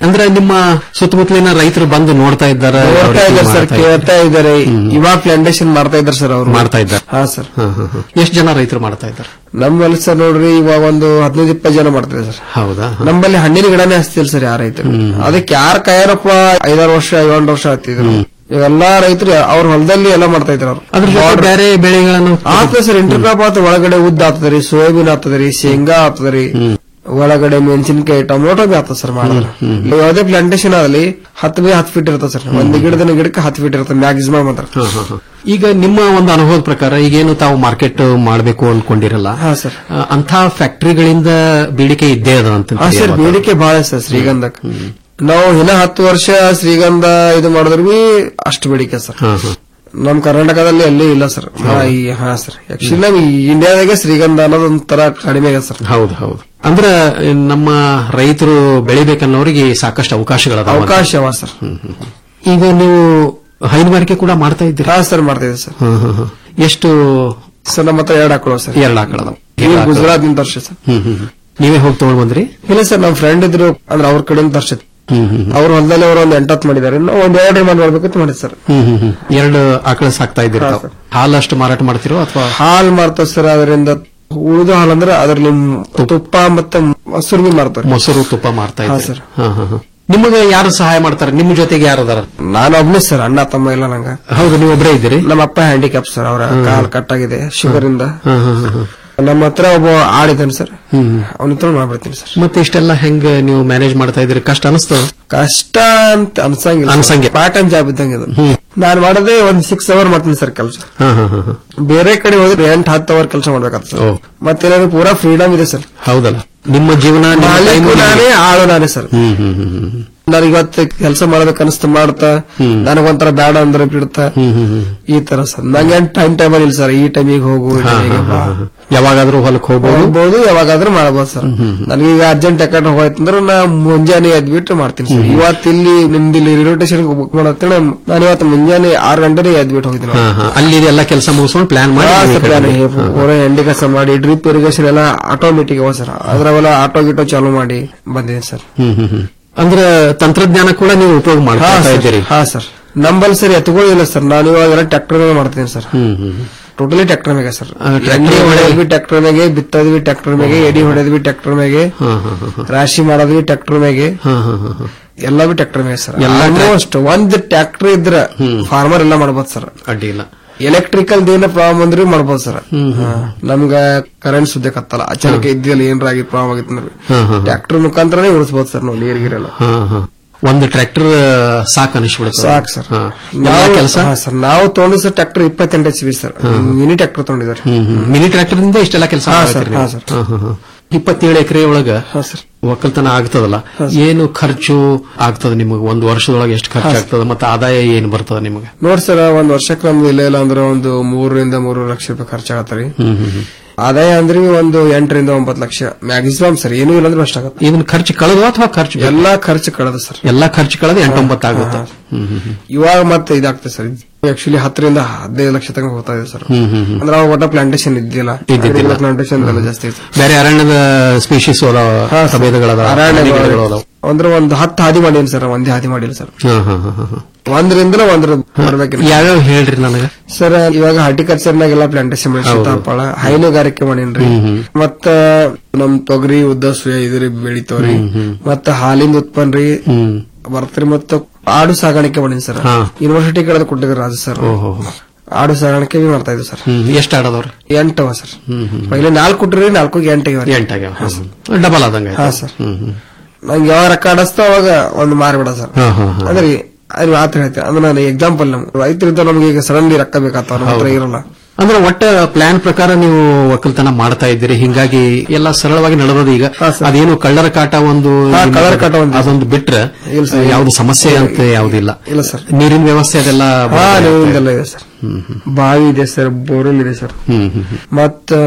ಅಂದ್ರೆ ನಿಮ್ಮ ಸುತ್ತಮುತ್ತಲಿನ ರೈತರು ಬಂದು ನೋಡ್ತಾ ಇದ್ದಾರೆ
ನೋಡ್ತಾ ಇದ್ದಾರೆ ಸರ್ ಕೇಳ್ತಾ ಇದ್ದಾರೆ ಇವಾಗ ಪ್ಲಾಂಟೇಶನ್ ಮಾಡ್ತಾ ಇದ್ದಾರೆ ಸರ್ ಅವರು
ಮಾಡ್ತಾ ಇದ್ದಾರೆ
ಹಾ ಸರ್
ಎಷ್ಟು ಜನ ರೈತರು ಮಾಡ್ತಾ ಇದ್ದಾರೆ
ನಮ್ಮಲ್ಲಿ ಸರ್ ನೋಡ್ರಿ ಇವಾಗ ಒಂದು ಹದಿನೈದು ಇಪ್ಪತ್ತು ಜನ ಮಾಡ್ತಾರೆ ಸರ್
ಹೌದಾ
ನಮ್ಮಲ್ಲಿ ಹಣ್ಣಿನ ಗಿಡನೇ ಹಚ್ತಿಲ್ಲ ಸರ್ ಯಾರ ರೈತರು ಅದಕ್ಕೆ ಯಾರ ಕೈಯಾರಪ್ಪ ಐದಾರು ವರ್ಷ ಏಳು ವರ್ಷ ಹತ್ತಿದ್ರು ಇವೆಲ್ಲಾ ರೈತರು ಅವ್ರ ಹೊಲದಲ್ಲಿ ಎಲ್ಲ ಮಾಡ್ತಾ ಇದ್ರು ಅವ್ರು
ಅದ್ರ ಜೊತೆ ಬೇರೆ ಬೆಳೆಗಳನ್ನು
ಆಗ್ತದೆ ಸರ್ ಇಂಟರ್ ಕ್ರಾಪ್ ಆತ ಒಳಗಡೆ ಉದ್ದ ಆಗ್ತದ್ರಿ ಸೋಯಾಬೀನ್ ಆಗ್ತದ್ರಿ ಶೇಂಗಾ ಆಗ್ತದ್ರಿ ಒಳಗಡೆ ಮೆಣಸಿನಕಾಯಿ ಟೊಮೊಟೊ ಬಿ ಆಗ್ತದೆ ಸರ್ ಮಾಡಿದ್ರೆ ಯಾವುದೇ ಪ್ಲಾಂಟೇಶನ್ ಆಗಲಿ ಹತ್ತು ಬೈ ಹತ್ತು ಫೀಟ್ ಇರ್ತದೆ ಸರ್ ಒಂದು ಗಿಡದ ಗಿಡಕ್ಕೆ ಹತ್ತು ಫೀಟ್ ಇರ್ತದೆ ಮ್ಯಾಕ್ಸಿಮಮ್ ಅಂತ
ಈಗ ನಿಮ್ಮ ಒಂದು ಅನುಭವದ ಪ್ರಕಾರ ಈಗೇನು ತಾವು ಮಾರ್ಕೆಟ್ ಮಾಡಬೇಕು ಅನ್ಕೊಂಡಿರಲ್ಲ
ಹಾ ಸರ್
ಆ, ಅಂಥ ಫ್ಯಾಕ್ಟರಿಗಳಿಂದ ಬೇಡಿಕೆ ಇದ್ದೇ ಅದ ಅಂತ
ಹಾ ಸರ್ ಬೇಡಿಕೆ ಬಹಳ ಸರ್ ಶ್ರೀಗಂಧಕ್ಕೆ ನಾವು ಇನ್ನ ಹತ್ತು ವರ್ಷ ಶ್ರೀಗಂಧ ಇದು ಮಾಡಿದ್ರು ಬಿ ಅಷ್ಟು ಬೇಡಿಕೆ ಸರ್ ನಮ್ ಕರ್ನಾಟಕದಲ್ಲಿ ಎಲ್ಲಿ ಇಲ್ಲ ಸರ್ ಹಾ ಸರ್ ಆಕ್ಚುಲಿ ನಮ್ ಇಂಡಿಯಾದಾಗೆ ಶ್ರೀಗಂಧ ಅನ್ನೋದು ಒಂಥರ ಕಡಿಮೆ ಇದೆ ಸರ್
ಹೌದು ಹೌದು ಅಂದ್ರೆ ನಮ್ಮ ರೈತರು ಬೆಳಿಬೇಕನ್ನೋರಿಗೆ ಸಾಕಷ್ಟು ಅವಕಾಶಗಳದ
ಅವಕಾಶ ಅವ ಸರ್
ಈಗ ನೀವು ಹೈನುಗಾರಿಕೆ ಕೂಡ ಮಾಡ್ತಾ ಇದ್ದೀರಿ
ಹಾ ಸರ್ ಮಾಡ್ತಾ ಇದ್ದೀವಿ ಸರ್
ಹ್ಮ್, ಹ್ಮ್, ಹ್ಮ್. ಎಷ್ಟು
ಸರ್ ನಮ್ಮ ಹತ್ರ ಎರಡು ಹಾಕೊಳ್ಳೋ ಸರ್
ಎರಡು ಆಕಳದ
ಗುಜರಾತ್ ನಿಂದ ತರ್ಸಿ ಸರ್
ಹ್ಮ್ ಹ್ಮ್ ಹ್ಮ್. ನೀವೇ ಹೋಗಿ ತಗೊಂಡ್ ಬಂದ್ರಿ
ಇಲ್ಲ ಸರ್ ನಮ್ಮ ಫ್ರೆಂಡ್ ಇದ್ರು ಅಂದ್ರೆ ಅವ್ರ ಕಡೆಯಿಂದ ತರ್ಸಿದ್
ಹ್ಮ್ ಹ್ಮ್
ಅವ್ರ ಹೊಲದಲ್ಲಿ ಅವರು ಒಂದು ಎಂಟತ್ತು ಮಾಡಿದ್ದಾರೆ ನಾವು ಒಂದ್ ಎರಡು ಮಾಡಿ ಮಾಡ್ಬೇಕಂತ ಮಾಡಿದ್ ಸರ್
ಹ್ಮ್ ಹ್ಮ್ ಹ್ಮ್. ಎರಡು ಆಕಳ ಸಾಕ್ತಾ ಇದ್ದೀರಿ ತಾವು. ಹಾಲು ಅಷ್ಟು ಮಾರಾಟ ಮಾಡ್ತಿರೋ ಅಥವಾ
ಹಾಲ್ ಮಾರ್ತವ್ ಸರ್ ಅದರಿಂದ ಉಳಿದ ಹಾಲ್ ಅಂದ್ರೆ ಅದ್ರಲ್ಲಿ ತುಪ್ಪ ಮತ್ತೆ ಮೊಸರು ಬಿ ಮಾರ್ತಾರೆ
ಮೊಸರು ತುಪ್ಪ ಮಾರ್ತಾ
ಹಾ,
ಇದ್ದೀರಿ
ಸರ್.
ಹಾ, ಹಾ, ಹಾ. ನಿಮಗೆ ಯಾರು ಸಹಾಯ ಮಾಡ್ತಾರೆ ನಿಮ್ಮ ಜೊತೆಗೆ ಯಾರು ಅದಾರ
ನಾನು ಒಬ್ನೇ ಸರ್ ಅಣ್ಣ ತಮ್ಮ ಇಲ್ಲ ನಂಗ
ಹೌದು ನೀವು ಒಬ್ಬರೇ ಇದ್ದೀರಿ
ನಮ್ಮ ಅಪ್ಪ ಹ್ಯಾಂಡಿಕ್ಯಾಪ್ ಸರ್ ಅವರ ಕಾಲ್ ಕಟ್ಟಾಗಿದೆ ಶುಗರ್ ಇಂದ
ಹಾ, ಹಾ, ಹಾ, ಹಾ.
ನಮ್ಮ ಹತ್ರ ಒಬ್ಬ ಆಡಿದ್ದಾನೆ ಸರ್
ಹ್ಮ್
ಅವನ ಹತ್ರ ಮಾಡ್ಬಿಡ್ತೀನಿ ಸರ್
ಮತ್ತೆ ಇಷ್ಟೆಲ್ಲ ಹೆಂಗ್ ನೀವು ಮ್ಯಾನೇಜ್ ಮಾಡ್ತಾ ಇದ್ದೀರಿ ಕಷ್ಟ ಅನಿಸ್ತದ
ಕಷ್ಟ ಅಂತ ಅನ್ಸಂಗಿಲ್ಲ
ಅನ್ಸಂಗಿಲ್ಲ.
ಪಾರ್ಟ್ ಟೈಮ್ ಜಾಬ್ ಇದ್ದಂಗೆ ಇದು ನಾನು ಮಾಡೋದೇ ಒಂದ್ ಸಿಕ್ಸ್ ಅವರ್ ಮಾಡ್ತೀನಿ ಸರ್ ಕೆಲಸ
ಹಾ, ಹಾ, ಹಾ, ಹಾ.
ಬೇರೆ ಕಡೆ ಹೋದ್ರೆ ಎಂಟು ಹತ್ತು ಅವರ್ ಕೆಲಸ ಮಾಡ್ಬೇಕಾಗ್ತದೆ
ಓ.
ಸರ್ ಮತ್ತೆ ಏನಾದ್ರು ಪೂರಾ ಫ್ರೀಡಮ್ ಇದೆ ಸರ್
ಹೌದಲ್ಲ ನಿಮ್ಮ ಜೀವನ ನಿಮ್ಮ
ಮಾಲೀಕು
time ನಿಮ್ಗೆ-
ನಾನೇ ಆಳು ನಾನೇ ಸರ್
ಹ್ಮ್ ಹ್ಮ್ ಹ್ಮ್ ಹ್ಮ್ ಹ್ಮ್.
ನನಗೆ ಇವತ್ತು ಕೆಲಸ ಮಾಡ್ಬೇಕು ಅನಿಸ್ತು ಮಾಡ್ತಾ ನನಗೊಂಥರ ಬೇಡ ಅಂದ್ರೆ ಬಿಡ್ತಾ
ಹ್ಮ್ ಹ್ಮ್ ಹ್ಮ್.
ಈ ತರ ಸರ್ ನಂಗೆ ಟೈಮ್ ಟೈಮ್ ಇಲ್ಲ ಸರ್ ಈ ಟೈಮಿಗೆ ಹೋಗು ಈ
ಹಾ,
ಟೈಮಿಗೆ
ಹಾ,
ಬಾ.
ಹಾ, ಹಾ. ಯಾವಾಗಾದ್ರೂ ಹೊಲಕ್ ಹೋಗ್ಬೋದು
ಹೋಗ್ಬೋದು ಯಾವಾಗಾದ್ರೂ ಮಾಡಬಹುದು ಸರ್ ನನಗೀಗ ಅರ್ಜೆಂಟ್ ಯಾಕಂದ್ರೆ ಹೋಯ್ತಂದ್ರೆ ನಾ ಮುಂಜಾನೆ ಎದ್ಬಿಟ್ಟು ಮಾಡ್ತೀನಿ ಸರ್ ಇವತ್ತು ಇಲ್ಲಿ ನಿಮ್ದು ಇಲ್ಲಿ ರೈಲ್ವೆ ಸ್ಟೇಷನ್ ಬುಕ್ ಮಾಡತ್ತೇಳಿ ನಾನು ಇವತ್ತು ಮುಂಜಾನೆ ಆರು ಗಂಟೆಗೆ ಎದ್ಬಿಟ್ಟು ಹೋಗಿದ್ದೀನಿ
ಹಾ, ಹಾ. ಅಲ್ಲಿ ಎಲ್ಲ ಕೆಲಸ ಮುಗಿಸ್ಕೊಂಡು ಪ್ಲಾನ್ ಮಾಡಿ
ಹಾ,
ಈ
ಸರ್,
ಕಡೆ
ನಾನು
ಬಂದ್ರಿ.
ಹೇ- ಪೂರ ಎಂಡಿ ಕೆಲಸ ಮಾಡಿ ಡ್ರಿಪ್ ಇರಿಗೇಷನ್ ಎಲ್ಲ ಆಟೋಮೆಟಿಕ್ ಅವ ಸರ್ ಅದ್ರವೆಲ್ಲ ಆಟೋ ಗಿಟೋ ಚಾಲೂ ಮಾಡಿ ಬಂದಿದ್ದೀನಿ ಸರ್
ಹ್ಮ್ ಹ್ಮ್ ಹ್ಮ್. ಅಂದ್ರೆ ತಂತ್ರಜ್ಞಾನ ಕೂಡ ನೀವು ಉಪಯೋಗ
ಹಾ
ಮಾಡ್ತಾ
ಸರ್
ಇದ್ದೀರಿ
ಹಾ ಸರ್ ನಂಬಲ್ಲಿ ಸರ್ ಎತ್ಕೊಳ್ಳಿಲ್ಲ ಸರ್ ನಾನು ಇವಾಗೆಲ್ಲ ಟ್ರ್ಯಾಕ್ಟರ್ ಮಾಡ್ತೀನಿ ಸರ್
ಹ್ಮ್ ಹ್ಮ್
ಟೋಟಲಿ ಟ್ರ್ಯಾಕ್ಟರ್ ಮೇಗೆ ಸರ್
ಆ, tractor
ಎಣ್ಣೆ
ಮೇಲೆ-
ಹೊಡೆದ್ ಬಿ ಟ್ರ್ಯಾಕ್ಟರ್ ಮೇಗೆ ಬಿತ್ತೋದ್ ಬಿ ಟ್ರ್ಯಾಕ್ಟರ್ ಮೇಗೆ ಎಡಿ ಹೊಡೆದ್ ಬಿ ಟ್ರ್ಯಾಕ್ಟರ್ ಮೇಗೆ
ಹಾ, ಹಾ, ಹಾ, ಹಾ.
ರಾಶಿ ಮಾಡೋದ್ ಬಿ ಟ್ರ್ಯಾಕ್ಟರ್ ಮೇಗೆ
ಹಾ, ಹಾ, ಹಾ, ಹಾ.
ಎಲ್ಲ ಬಿ ಟ್ರ್ಯಾಕ್ಟರ್ ಮೇಗೆ ಸರ್
ಎಲ್ಲ
ಆಲ್ಮೋಸ್ಟ್ ಒಂದ್ ಟ್ರ್ಯಾಕ್ಟರ್ ಇದ್ರ ಫಾರ್ಮರ್ ಎಲ್ಲ ಮಾಡ್ಬೋದು ಸರ್
ಅಡ್ಡಿ ಇಲ್ಲ
ಎಲೆಕ್ಟ್ರಿಕಲ್ ಏನ ಪ್ರಾಬ್ಲಮ್ ಅಂದ್ರೆ ಮಾಡ್ಬೋದು ಸರ್
ಹ್ಮ್,
ಹಾ. ನಮ್ಗ ಕರೆಂಟ್ ಸುದ್ದಕತ್ತಲ್ಲ ಅಚಾನಕ್ ಇದ್ದಿಲ್ಲ ಏನ್ರ ಆಗಿ ಪ್ರಾಬ್ಲಮ್ ಆಗಿತ್ತು ಅಂದ್ರೆ
ಹಾ, ಹಾ, ಹಾ.
ಟ್ರ್ಯಾಕ್ಟರ್ ಮುಖಾಂತರನೇ ಉಳಿಸಬಹುದು ಸರ್ ನಾವು ನೀರ್ಗಿರಲ್ಲ
ಹಾ, ಹಾ. ಒಂದು ಟ್ರ್ಯಾಕ್ಟರ್ ಸಾಕ್ ಅನಿಸ್ಬಿಡುತ್ತೆ
ಸಾಕ್ ಸರ್
ನಾವು ಕೆಲಸ
ಸರ್ ನಾವು ತಗೊಂಡು ಸರ್ ಟ್ರ್ಯಾಕ್ಟರ್ ಇಪ್ಪತ್ತೆಂಟು H P sir mini tractor ತಗೊಂಡಿದ್ದಾರೆ
ಮಿನಿ ಟ್ರ್ಯಾಕ್ಟರ್ ಇಂದ ಇಷ್ಟೆಲ್ಲ ಕೆಲಸ
ಹಾ, ಸರ್, ಹಾ, ಸರ್.
ಇಪ್ಪತ್ತೇಳು ಎಕರೆ ಒಳಗ ಒಕ್ಕಲ್ತನ ಆಗ್ತದಲ್ಲ ಏನು ಖರ್ಚು ಆಗ್ತದ ನಿಮಗೆ ಒಂದು ವರ್ಷದೊಳಗೆ ಎಷ್ಟು ಖರ್ಚು
ಹಾ, ಸರ್.
ಆಗ್ತದ ಮತ್ತೆ ಆದಾಯ ಏನು ಬರ್ತದ ನಿಮಗೆ
ನೋಡ್ ಸರ್ ಒಂದ್ ವರ್ಷಕ್ಕೆ ನಮ್ದು ಇಲ್ಲ ಇಲ್ಲ ಅಂದ್ರೆ ಒಂದು ಮೂರರಿಂದ ಮೂರು ಲಕ್ಷ ರೂಪಾಯಿ ಖರ್ಚಾಗತ್ತರಿ
ಹ್ಮ್ ಹ್ಮ್ ಹ್ಮ್.
ಆದಾಯ ಅಂದ್ರೆ ಒಂದು ಎಂಟರಿಂದ ಒಂಬತ್ತು ಲಕ್ಷ ಮ್ಯಾಕ್ಸಿಮಮ್ ಸರ್ ಏನೂ ಇಲ್ಲ ಅಂದ್ರೆ ಅಷ್ಟ ಆಗತ್ತೆ
ಇದನ್ನ ಖರ್ಚು ಕಳೆದು ಅಥವಾ ಖರ್ಚು
ಎಲ್ಲಾ ಖರ್ಚು ಕಳೆದ ಸರ್
ಎಲ್ಲಾ ಖರ್ಚು ಕಳೆದು ಎಂಟೊಂಬತ್ತು ಆಗುತ್ತೆ ಹ್ಮ್ ಹ್ಮ್ ಹ್ಮ್.
ಇವಾಗ ಮತ್ತೆ ಇದಾಗ್ತದೆ ಸರ್ ಆಕ್ಚುಲಿ ಹತ್ತರಿಂದ ಹದಿನೈದು ಲಕ್ಷ ತನಕ ಹೋಗ್ತಾ ಇದೆ ಸರ್
ಹ್ಮ್ ಹ್ಮ್ ಹ್ಮ್.
ಅಂದ್ರೆ ಅವಾಗ ಒಟ್ಟ ಪ್ಲಾಂಟೇಶನ್ ಇದ್ದಿಲ್ಲ
ಇದ್ದಿದ್ದಿಲ್ಲ.
ಪ್ಲಾಂಟೇಶನ್ ಎಲ್ಲ ಜಾಸ್ತಿ ಇತ್ತು
ಬೇರೆ ಅರಣ್ಯದ ಸ್ಪೀಶೀಸ್ ಅದಾವ
ಹಾ, ಸರ್.
ಪ್ರಭೇದಗಳದಾವ
ಅರಣ್ಯ
ಗಿಡಗಳು ಅದಾವ
ಅಂದ್ರೆ ಒಂದು ಹತ್ತು ಹಾದಿ ಮಾಡಿಲ್ಲ ಸರ್ ಒಂದೇ ಹಾದಿ ಮಾಡಿಲ್ಲ ಸರ್
ಹಾ, ಹಾ, ಹಾ, ಹಾ, ಹಾ.
ಒಂದರಿಂದ ಒಂದ್ರ ಬರ್ಬೇಕಿಲ್ಲ
ಯಾವ್ಯಾವ ಹೇಳ್ರಿ ನನಗೆ
ಸರ್ ಇವಾಗ ಹಾರ್ಟಿಕಲ್ಚರ್ ನಾಗೆಲ್ಲ ಪ್ಲಾಂಟೇಶನ್ ಮಾಡಿ
ಹೌದು.
ಸೀತಾಫಳ ಹೈನುಗಾರಿಕೆ ಮಾಡೀನ್ರಿ
ಹ್ಮ್, ಹ್ಮ್.
ಮತ್ತ ನಮ್ ತೊಗರಿ ಉದ್ದ ಸೂಯ ಇದ್ರಿ ಬೆಳಿತಾವ್ರಿ
ಹ್ಮ್, ಹ್ಮ್.
ಮತ್ತ ಹಾಲಿಂದ ಉತ್ಪನ್ನ ರೀ
ಹ್ಮ್
ಬರ್ತ್ರಿ ಮತ್ತ ಆಡು ಸಾಗಾಣಿಕೆ ಮಾಡೀನಿ ಸರ್
ಹಾ.
ಯೂನಿವರ್ಸಿಟಿ ಕಡೆ ಕೊಟ್ಟಿದ್ರು ರಾಜು ಸರ್
ಓಹೋ
ಆಡು ಸಾಗಾಣಿಕೆ ಬಿ ಮಾಡ್ತಾ ಇದ್ವಿ ಸರ್
ಹ್ಮ್ ಎಷ್ಟು ಆಡದವ್ರಿ
ಎಂಟವ ಸರ್
ಹ್ಮ್ ಹ್ಮ್
ಪहिले ನಾಲ್ಕು ಕೊಟ್ರಿ ನಾಲ್ಕು ಎಂಟಿಗೆ
ಎಂಟಾಗ್ಯಾವ ಡಬಲ್ ಆದಂಗ
ಹಾ, ಸರ್.
ಹ್ಮ್ ಹ್ಮ್
ನಂಗೆ ಯಾವ ರೊಕ್ಕ ಆಡಸ್ತ ಅವಾಗ ಒಂದು ಮಾರ್ಬಿಡ ಸರ್
ಹಾ, ಹಾ, ಹಾ.
ಅಂದ್ರೆ ಅದು ಮಾತ್ರ ಹೇಳ್ತೇವೆ ಅಂದ್ರೆ ನಾನು ಎಕ್ಸಾಂಪಲ್ ನಮ್ ರೈತರಿದ್ದ ನಮ್ಗೆ ಈಗ ಸಡನ್ಲಿ ರೊಕ್ಕ ಬೇಕಾಗ್ತಾವ ನಮ್ಮ ಹತ್ರ
ಹೌದು.
ಇರಲ್ಲ
ಅಂದ್ರೆ ಒಟ್ಟ ಪ್ಲಾನ್ ಪ್ರಕಾರ ನೀವು ಒಕ್ಕಲ್ತನ ಮಾಡ್ತಾ ಇದ್ದೀರಿ ಹಿಂಗಾಗಿ ಎಲ್ಲ ಸರಳವಾಗಿ ನಡೆದದ ಈಗ ಅದೇನು ಕಳ್ಳರ ಕಾಟ ಒಂದು
ಹಾ, ಕಳ್ಳರ ಕಾಟ ಒಂದು.
ಅದೊಂದು ಬಿಟ್ರೆ
ಇಲ್ಲ ಸರ್.
ಯಾವ್ದು ಸಮಸ್ಯೆ ಅಂತ ಯಾವ್ದಿಲ್ಲ
ಇಲ್ಲ ಸರ್
ನೀರಿನ ವ್ಯವಸ್ಥೆ ಅದೆಲ್ಲ
ಹಾ
ಬರೋಬ್ಬರಿ ಆಗ್ತಾ ಇದೆ.
ನೀರಿಂದೆಲ್ಲ ಇದೆ ಸರ್ ಬಾವಿ ಇದೆ ಸರ್ ಬೋರ್ವೆಲ್ ಇದೆ ಸರ್
ಹ್ಮ್ ಹ್ಮ್ ಹ್ಮ್.
ಮತ್ತ ನಮ್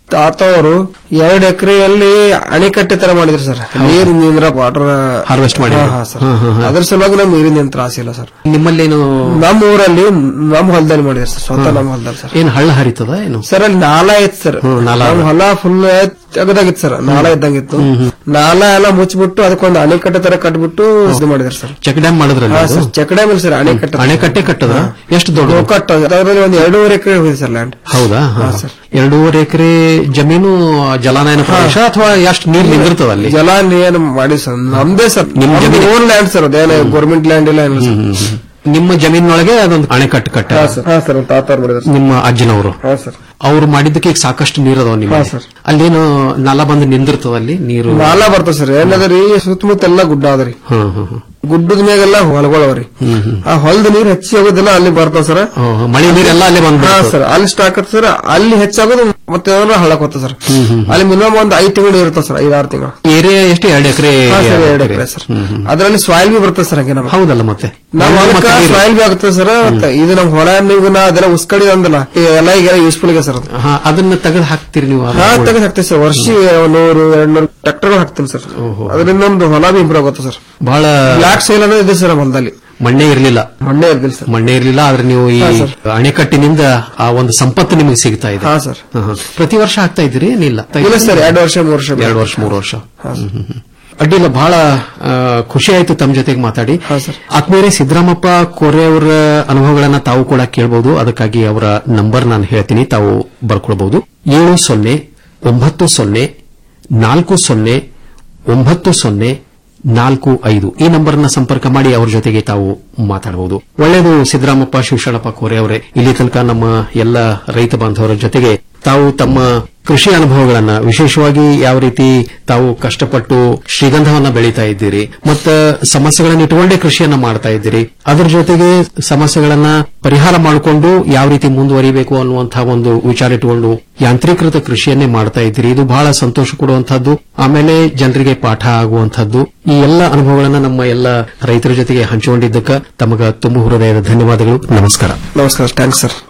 ತಾತ ಅವರು ಎರಡು ಎಕರೆಯಲ್ಲಿ ಅಣೆಕಟ್ಟೆ ತರ ಮಾಡಿದ್ರು ಸರ್ ನೀರು ನಿಂದ್ರ ವಾಟರ್
ಹಾರ್ವೆಸ್ಟ್ ಮಾಡಿ
ಸರ್ ಅದ್ರ ಸಲುವಾಗಿ ನಮ್ಗೆ ನೀರಿನ ತ್ರಾಸ ಇಲ್ಲ ಸರ್
ನಿಮ್ಮಲ್ಲೇನು
ನಮ್ಮ ಊರಲ್ಲಿ ನಮ್ಮ ಹೊಲದಲ್ಲಿ ಮಾಡಿದ್ರು ಸರ್ ಸ್ವತಃ ನಮ್ಮ ಹೊಲದಲ್ಲಿ ಸರ್
ಏನ್ ಹಳ್ಳ ಹರಿತದ ಏನು
ಸರ್ ಅಲ್ಲಿ ನಾಲ ಐತ್ ಸರ್
ಹ್ಮ್, ನಾಲ
ನಮ್ಮ ಹೊಲ ಫುಲ್ ತೆಗದಾಗಿತ್ತು ಸರ್ ನಾಲ ಇದ್ದಂಗಿತ್ತು ನಾಲ ಎಲ್ಲ ಮುಚ್ಚಿಬಿಟ್ಟು ಅದಕ್ಕೊಂದು ಅಣೆಕಟ್ಟೆ ತರ ಕಟ್ಬಿಟ್ಟು ಇದು ಮಾಡಿದ್ರು ಸರ್
ಚೆಕ್ ಡ್ಯಾಮ್ ಮಾಡಿದ್ರಲ್ಲ
ಹಾ,
ಅದು?
ಸರ್ ಚೆಕ್ ಡ್ಯಾಮ್ ಇಲ್ಲ ಸರ್ ಅಣೆಕಟ್ಟೆ
ಅಣೆಕಟ್ಟೆ ಕಟ್ಟದ ಎಷ್ಟು ದೊಡ್ಡ
ಗೋಕಟ್ಟು ಅದರಲ್ಲಿ ಒಂದು ಎರಡೂವರೆ ಎಕರೆ ಹೋಗಿದೆ ಸರ್ ಲ್ಯಾಂಡ್
ಹೌದಾ ಹಾ. ಎರಡೂವರೆ ಎಕರೆ ಜಮೀನು ಜಲಾನಯನ ಪ್ರದೇಶ ಅಥವಾ ಎಷ್ಟು ನೀರು ನಿಂದಿರ್ತದ ಅಲ್ಲಿ
ಜಲ ಏನು ಮಾಡಿ ಸರ್ ನಮ್ದೇ ಸರ್
ನಿಮ್
ನಿಮ್
ಜಮೀನು-
ಓನ್ ಲ್ಯಾಂಡ್ ಸರ್ ಅದೇನ ಗೌರ್ಮೆಂಟ್ ಲ್ಯಾಂಡ್ ಇಲ್ಲ ಏನು ಸರ್
ನಿಮ್ಮ ಜಮೀನಿನೊಳಗೆ ಅದೊಂದು ಅಣೆಕಟ್ಟು ಕಟ್ಟ
ಹಾ ಸರ್ ಹಾ ಸರ್ ತಾತ ಅವ್ರು ಮಾಡಿದ್ರು ಸರ್.
ನಿಮ್ಮ ಅಜ್ಜನವರು
ಹಾ ಸರ್
ಅವ್ರು ಮಾಡಿದ್ದಕ್ಕೆ ಈಗ ಸಾಕಷ್ಟು ನೀರು ಅದಾವ ನಿಮ್ಮ
ಹಾ, ಸರ್.
ಅಲ್ಲೇನು ನಾಲ ಬಂದು ನಿಂದಿರ್ತದ ಅಲ್ಲಿ ನೀರು
ನಾಲ ಬರ್ತದೆ ಸರ್ ಏನದ್ರಿ ಸುತ್ತಮುತ್ತ ಎಲ್ಲ ಗುಡ್ಡ ಅದರಿ
ಹ್ಮ್ ಹ್ಮ್ ಹ್ಮ್.
ಗುಡ್ಡದ ಮ್ಯಾಗೆಲ್ಲ ಹೊಲಗಳವ್ರಿ
ಹ್ಮ್ ಹ್ಮ್
ಆ ಹೊಲದ ನೀರು ಹೆಚ್ಚಿ ಹೋಗೋದಿಲ್ಲ ಅಲ್ಲಿ ಬರ್ತಾವ ಸರ್
ಹ್ಮ್, ಮಳೆ ನೀರೆಲ್ಲ ಅಲ್ಲೇ
ಹಾ
ಬಂದ್ಬಿಡ್ತದೆ.
ಸರ್ ಅಲ್ಲಿ ಸ್ಟಾಕ್ ಆಗ್ತದೆ ಸರ್ ಅಲ್ಲಿ ಹೆಚ್ಚಾಗೋದು ಮತ್ತೆ ಏನಾರ ಹಳ್ಳಕ್ ಹೋಗ್ತದೆ ಸರ್
ಹ್ಮ್ ಹ್ಮ್.
ಅಲ್ಲಿ ಮಿನಿಮಮ್ ಒಂದು ಐದು ತಿಂಗಳು ಇರುತ್ತೆ ಸರ್ ಐದಾರು ತಿಂಗಳು
ಏರಿಯಾ ಎಷ್ಟು ಎರಡು ಎಕರೆ
ಹಾ ಸರ್ ಎರಡು ಎಕರೆ ಸರ್ ಅದರಲ್ಲಿ ಸಾಯಿಲ್ ಬಿ ಬರ್ತದೆ ಸರ್ ಹಂಗೆ ನಮ್ಗೆ
ಹೌದಲ್ಲ ಮತ್ತೆ
ನಾವ್
ಮಣ್ಣು
ಹೊಲಕ್ಕ
ಮತ್ತೆ ನೀರು.
ಸಾಯಿಲ್ ಬಿ ಆಗುತ್ತೆ ಸರ್ ಮತ್ತೆ ಇದು ನಮ್ ಹೊಲ ನೀವು ನಾ ಅದೆಲ್ಲ ಉಸ್ಕಡಿ ಅಂದಲ್ಲ ಈ ಎಲ್ಲ ಈಗ ಯೂಸ್ಫುಲ್ ಇದೆ ಸರ್ ಅದು
ಹಾ, ಅದನ್ನ ತೆಗೆದು ಹಾಕ್ತೀರಿ ನೀವು
ಹಾ ತೆಗೆದು ಹಾಕ್ತೀವಿ ಸರ್ ವರ್ಷ ನೂರು ಎರಡ್ ನೂರು ಟ್ರಾಕ್ಟರ್ ಹಾಕ್ತೀನಿ ಸರ್ ಅದರಿಂದ ನಮ್ದು ಹೊಲ ಬಿ ಇಂಪ್ರೂವ್ ಆಗುತ್ತೆ ಸರ್
ಬಹಳ
ಬ್ಲಾಕ್ ಸೈಲ್ ಅನ್ನೋದು ಇದೆ ಸರ್ ನಮ್ಮ ಹೊಲದಲ್ಲಿ
ಮಣ್ಣೆ ಇರಲಿಲ್ಲ
ಮಣ್ಣೆ ಇರ್ದಿಲ್ಲ ಸರ್
ಮಣ್ಣೆ ಇರಲಿಲ್ಲ ಆದ್ರೆ ನೀವು ಈ
ಹಾ, ಸರ್.
ಅಣೆಕಟ್ಟಿನಿಂದ ಆ ಒಂದು ಸಂಪತ್ತು ನಿಮಗೆ ಸಿಗ್ತಾ ಇದೆ
ಹಾ, ಸರ್.
ಹಾ, ಹಾ. ಪ್ರತಿ ವರ್ಷ ಆಗ್ತಾ ಇದ್ದೀರಿ ಏನಿಲ್ಲ
ಇಲ್ಲ ಸರ್ ಎರಡು ವರ್ಷ ಮೂರು ವರ್ಷ
ಎರಡು ವರ್ಷ ಮೂರು ವರ್ಷ ಹ್ಮ್, ಹ್ಮ್, ಹ್ಮ್. ಅಡ್ಡಿಲ್ಲ ಬಹಳ ಆ, ಖುಷಿ ಆಯ್ತು ತಮ್ಮ ಜೊತೆಗೆ ಮಾತಾಡಿ ಆತ್ಮೀಯರೇ ಸಿದ್ದರಾಮಪ್ಪ ಕೋರೆ ಅವರ ಅನುಭವಗಳನ್ನ ತಾವು ಕೂಡ ಕೇಳಬಹುದು ಅದಕ್ಕಾಗಿ ಅವರ ನಂಬರ್ ನಾನು ಹೇಳ್ತೀನಿ ತಾವು ಬರ್ಕೊಳ್ಬಹುದು ಏಳು ಸೊನ್ನೆ ಒಂಬತ್ತು ಸೊನ್ನೆ ನಾಲ್ಕು ಸೊನ್ನೆ ಒಂಬತ್ತು ಸೊನ್ನೆ ನಾಲ್ಕು ಐದು ಈ ನಂಬರ್ನ ಸಂಪರ್ಕ ಮಾಡಿ ಅವರ ಜೊತೆಗೆ ತಾವು ಮಾತಾಡಬಹುದು ಒಳ್ಳೆಯದು ಸಿದ್ದರಾಮಪ್ಪ ಶಿವಶರಣಪ್ಪ ಕೋರೆ ಅವರೇ ಇಲ್ಲಿ ತನಕ ನಮ್ಮ ಎಲ್ಲ ರೈತ ಬಾಂಧವರ ಜೊತೆಗೆ ತಾವು ತಮ್ಮ ಕೃಷಿ ಅನುಭವಗಳನ್ನ ವಿಶೇಷವಾಗಿ ಯಾವ ರೀತಿ ತಾವು ಕಷ್ಟಪಟ್ಟು ಶ್ರೀಗಂಧವನ್ನ ಬೆಳೀತಾ ಇದ್ದೀರಿ ಮತ್ತು ಸಮಸ್ಯೆಗಳನ್ನ ಇಟ್ಟುಕೊಂಡೇ ಕೃಷಿಯನ್ನ ಮಾಡ್ತಾ ಇದ್ದೀರಿ ಅದರ ಜೊತೆಗೆ ಸಮಸ್ಯೆಗಳನ್ನ ಪರಿಹಾರ ಮಾಡಿಕೊಂಡು ಯಾವ ರೀತಿ ಮುಂದುವರಿಬೇಕು ಅನ್ನುವಂತಹ ಒಂದು ವಿಚಾರ ಇಟ್ಟುಕೊಂಡು ಯಾಂತ್ರೀಕೃತ ಕೃಷಿಯನ್ನೇ ಮಾಡ್ತಾ ಇದ್ದೀರಿ ಇದು ಬಹಳ ಸಂತೋಷ ಕೊಡುವಂತಹದ್ದು ಆಮೇಲೆ ಜನರಿಗೆ ಪಾಠ ಆಗುವಂತಹದ್ದು ಈ ಎಲ್ಲ ಅನುಭವಗಳನ್ನ ನಮ್ಮ ಎಲ್ಲ ರೈತರ ಜೊತೆಗೆ ಹಂಚಿಕೊಂಡಿದ್ದಕ್ಕೆ ತಮಗ ತುಂಬ ಹೃದಯದ ಧನ್ಯವಾದಗಳು ನಮಸ್ಕಾರ
ನಮಸ್ಕಾರ ಥ್ಯಾಂಕ್ಸ್ ಸರ್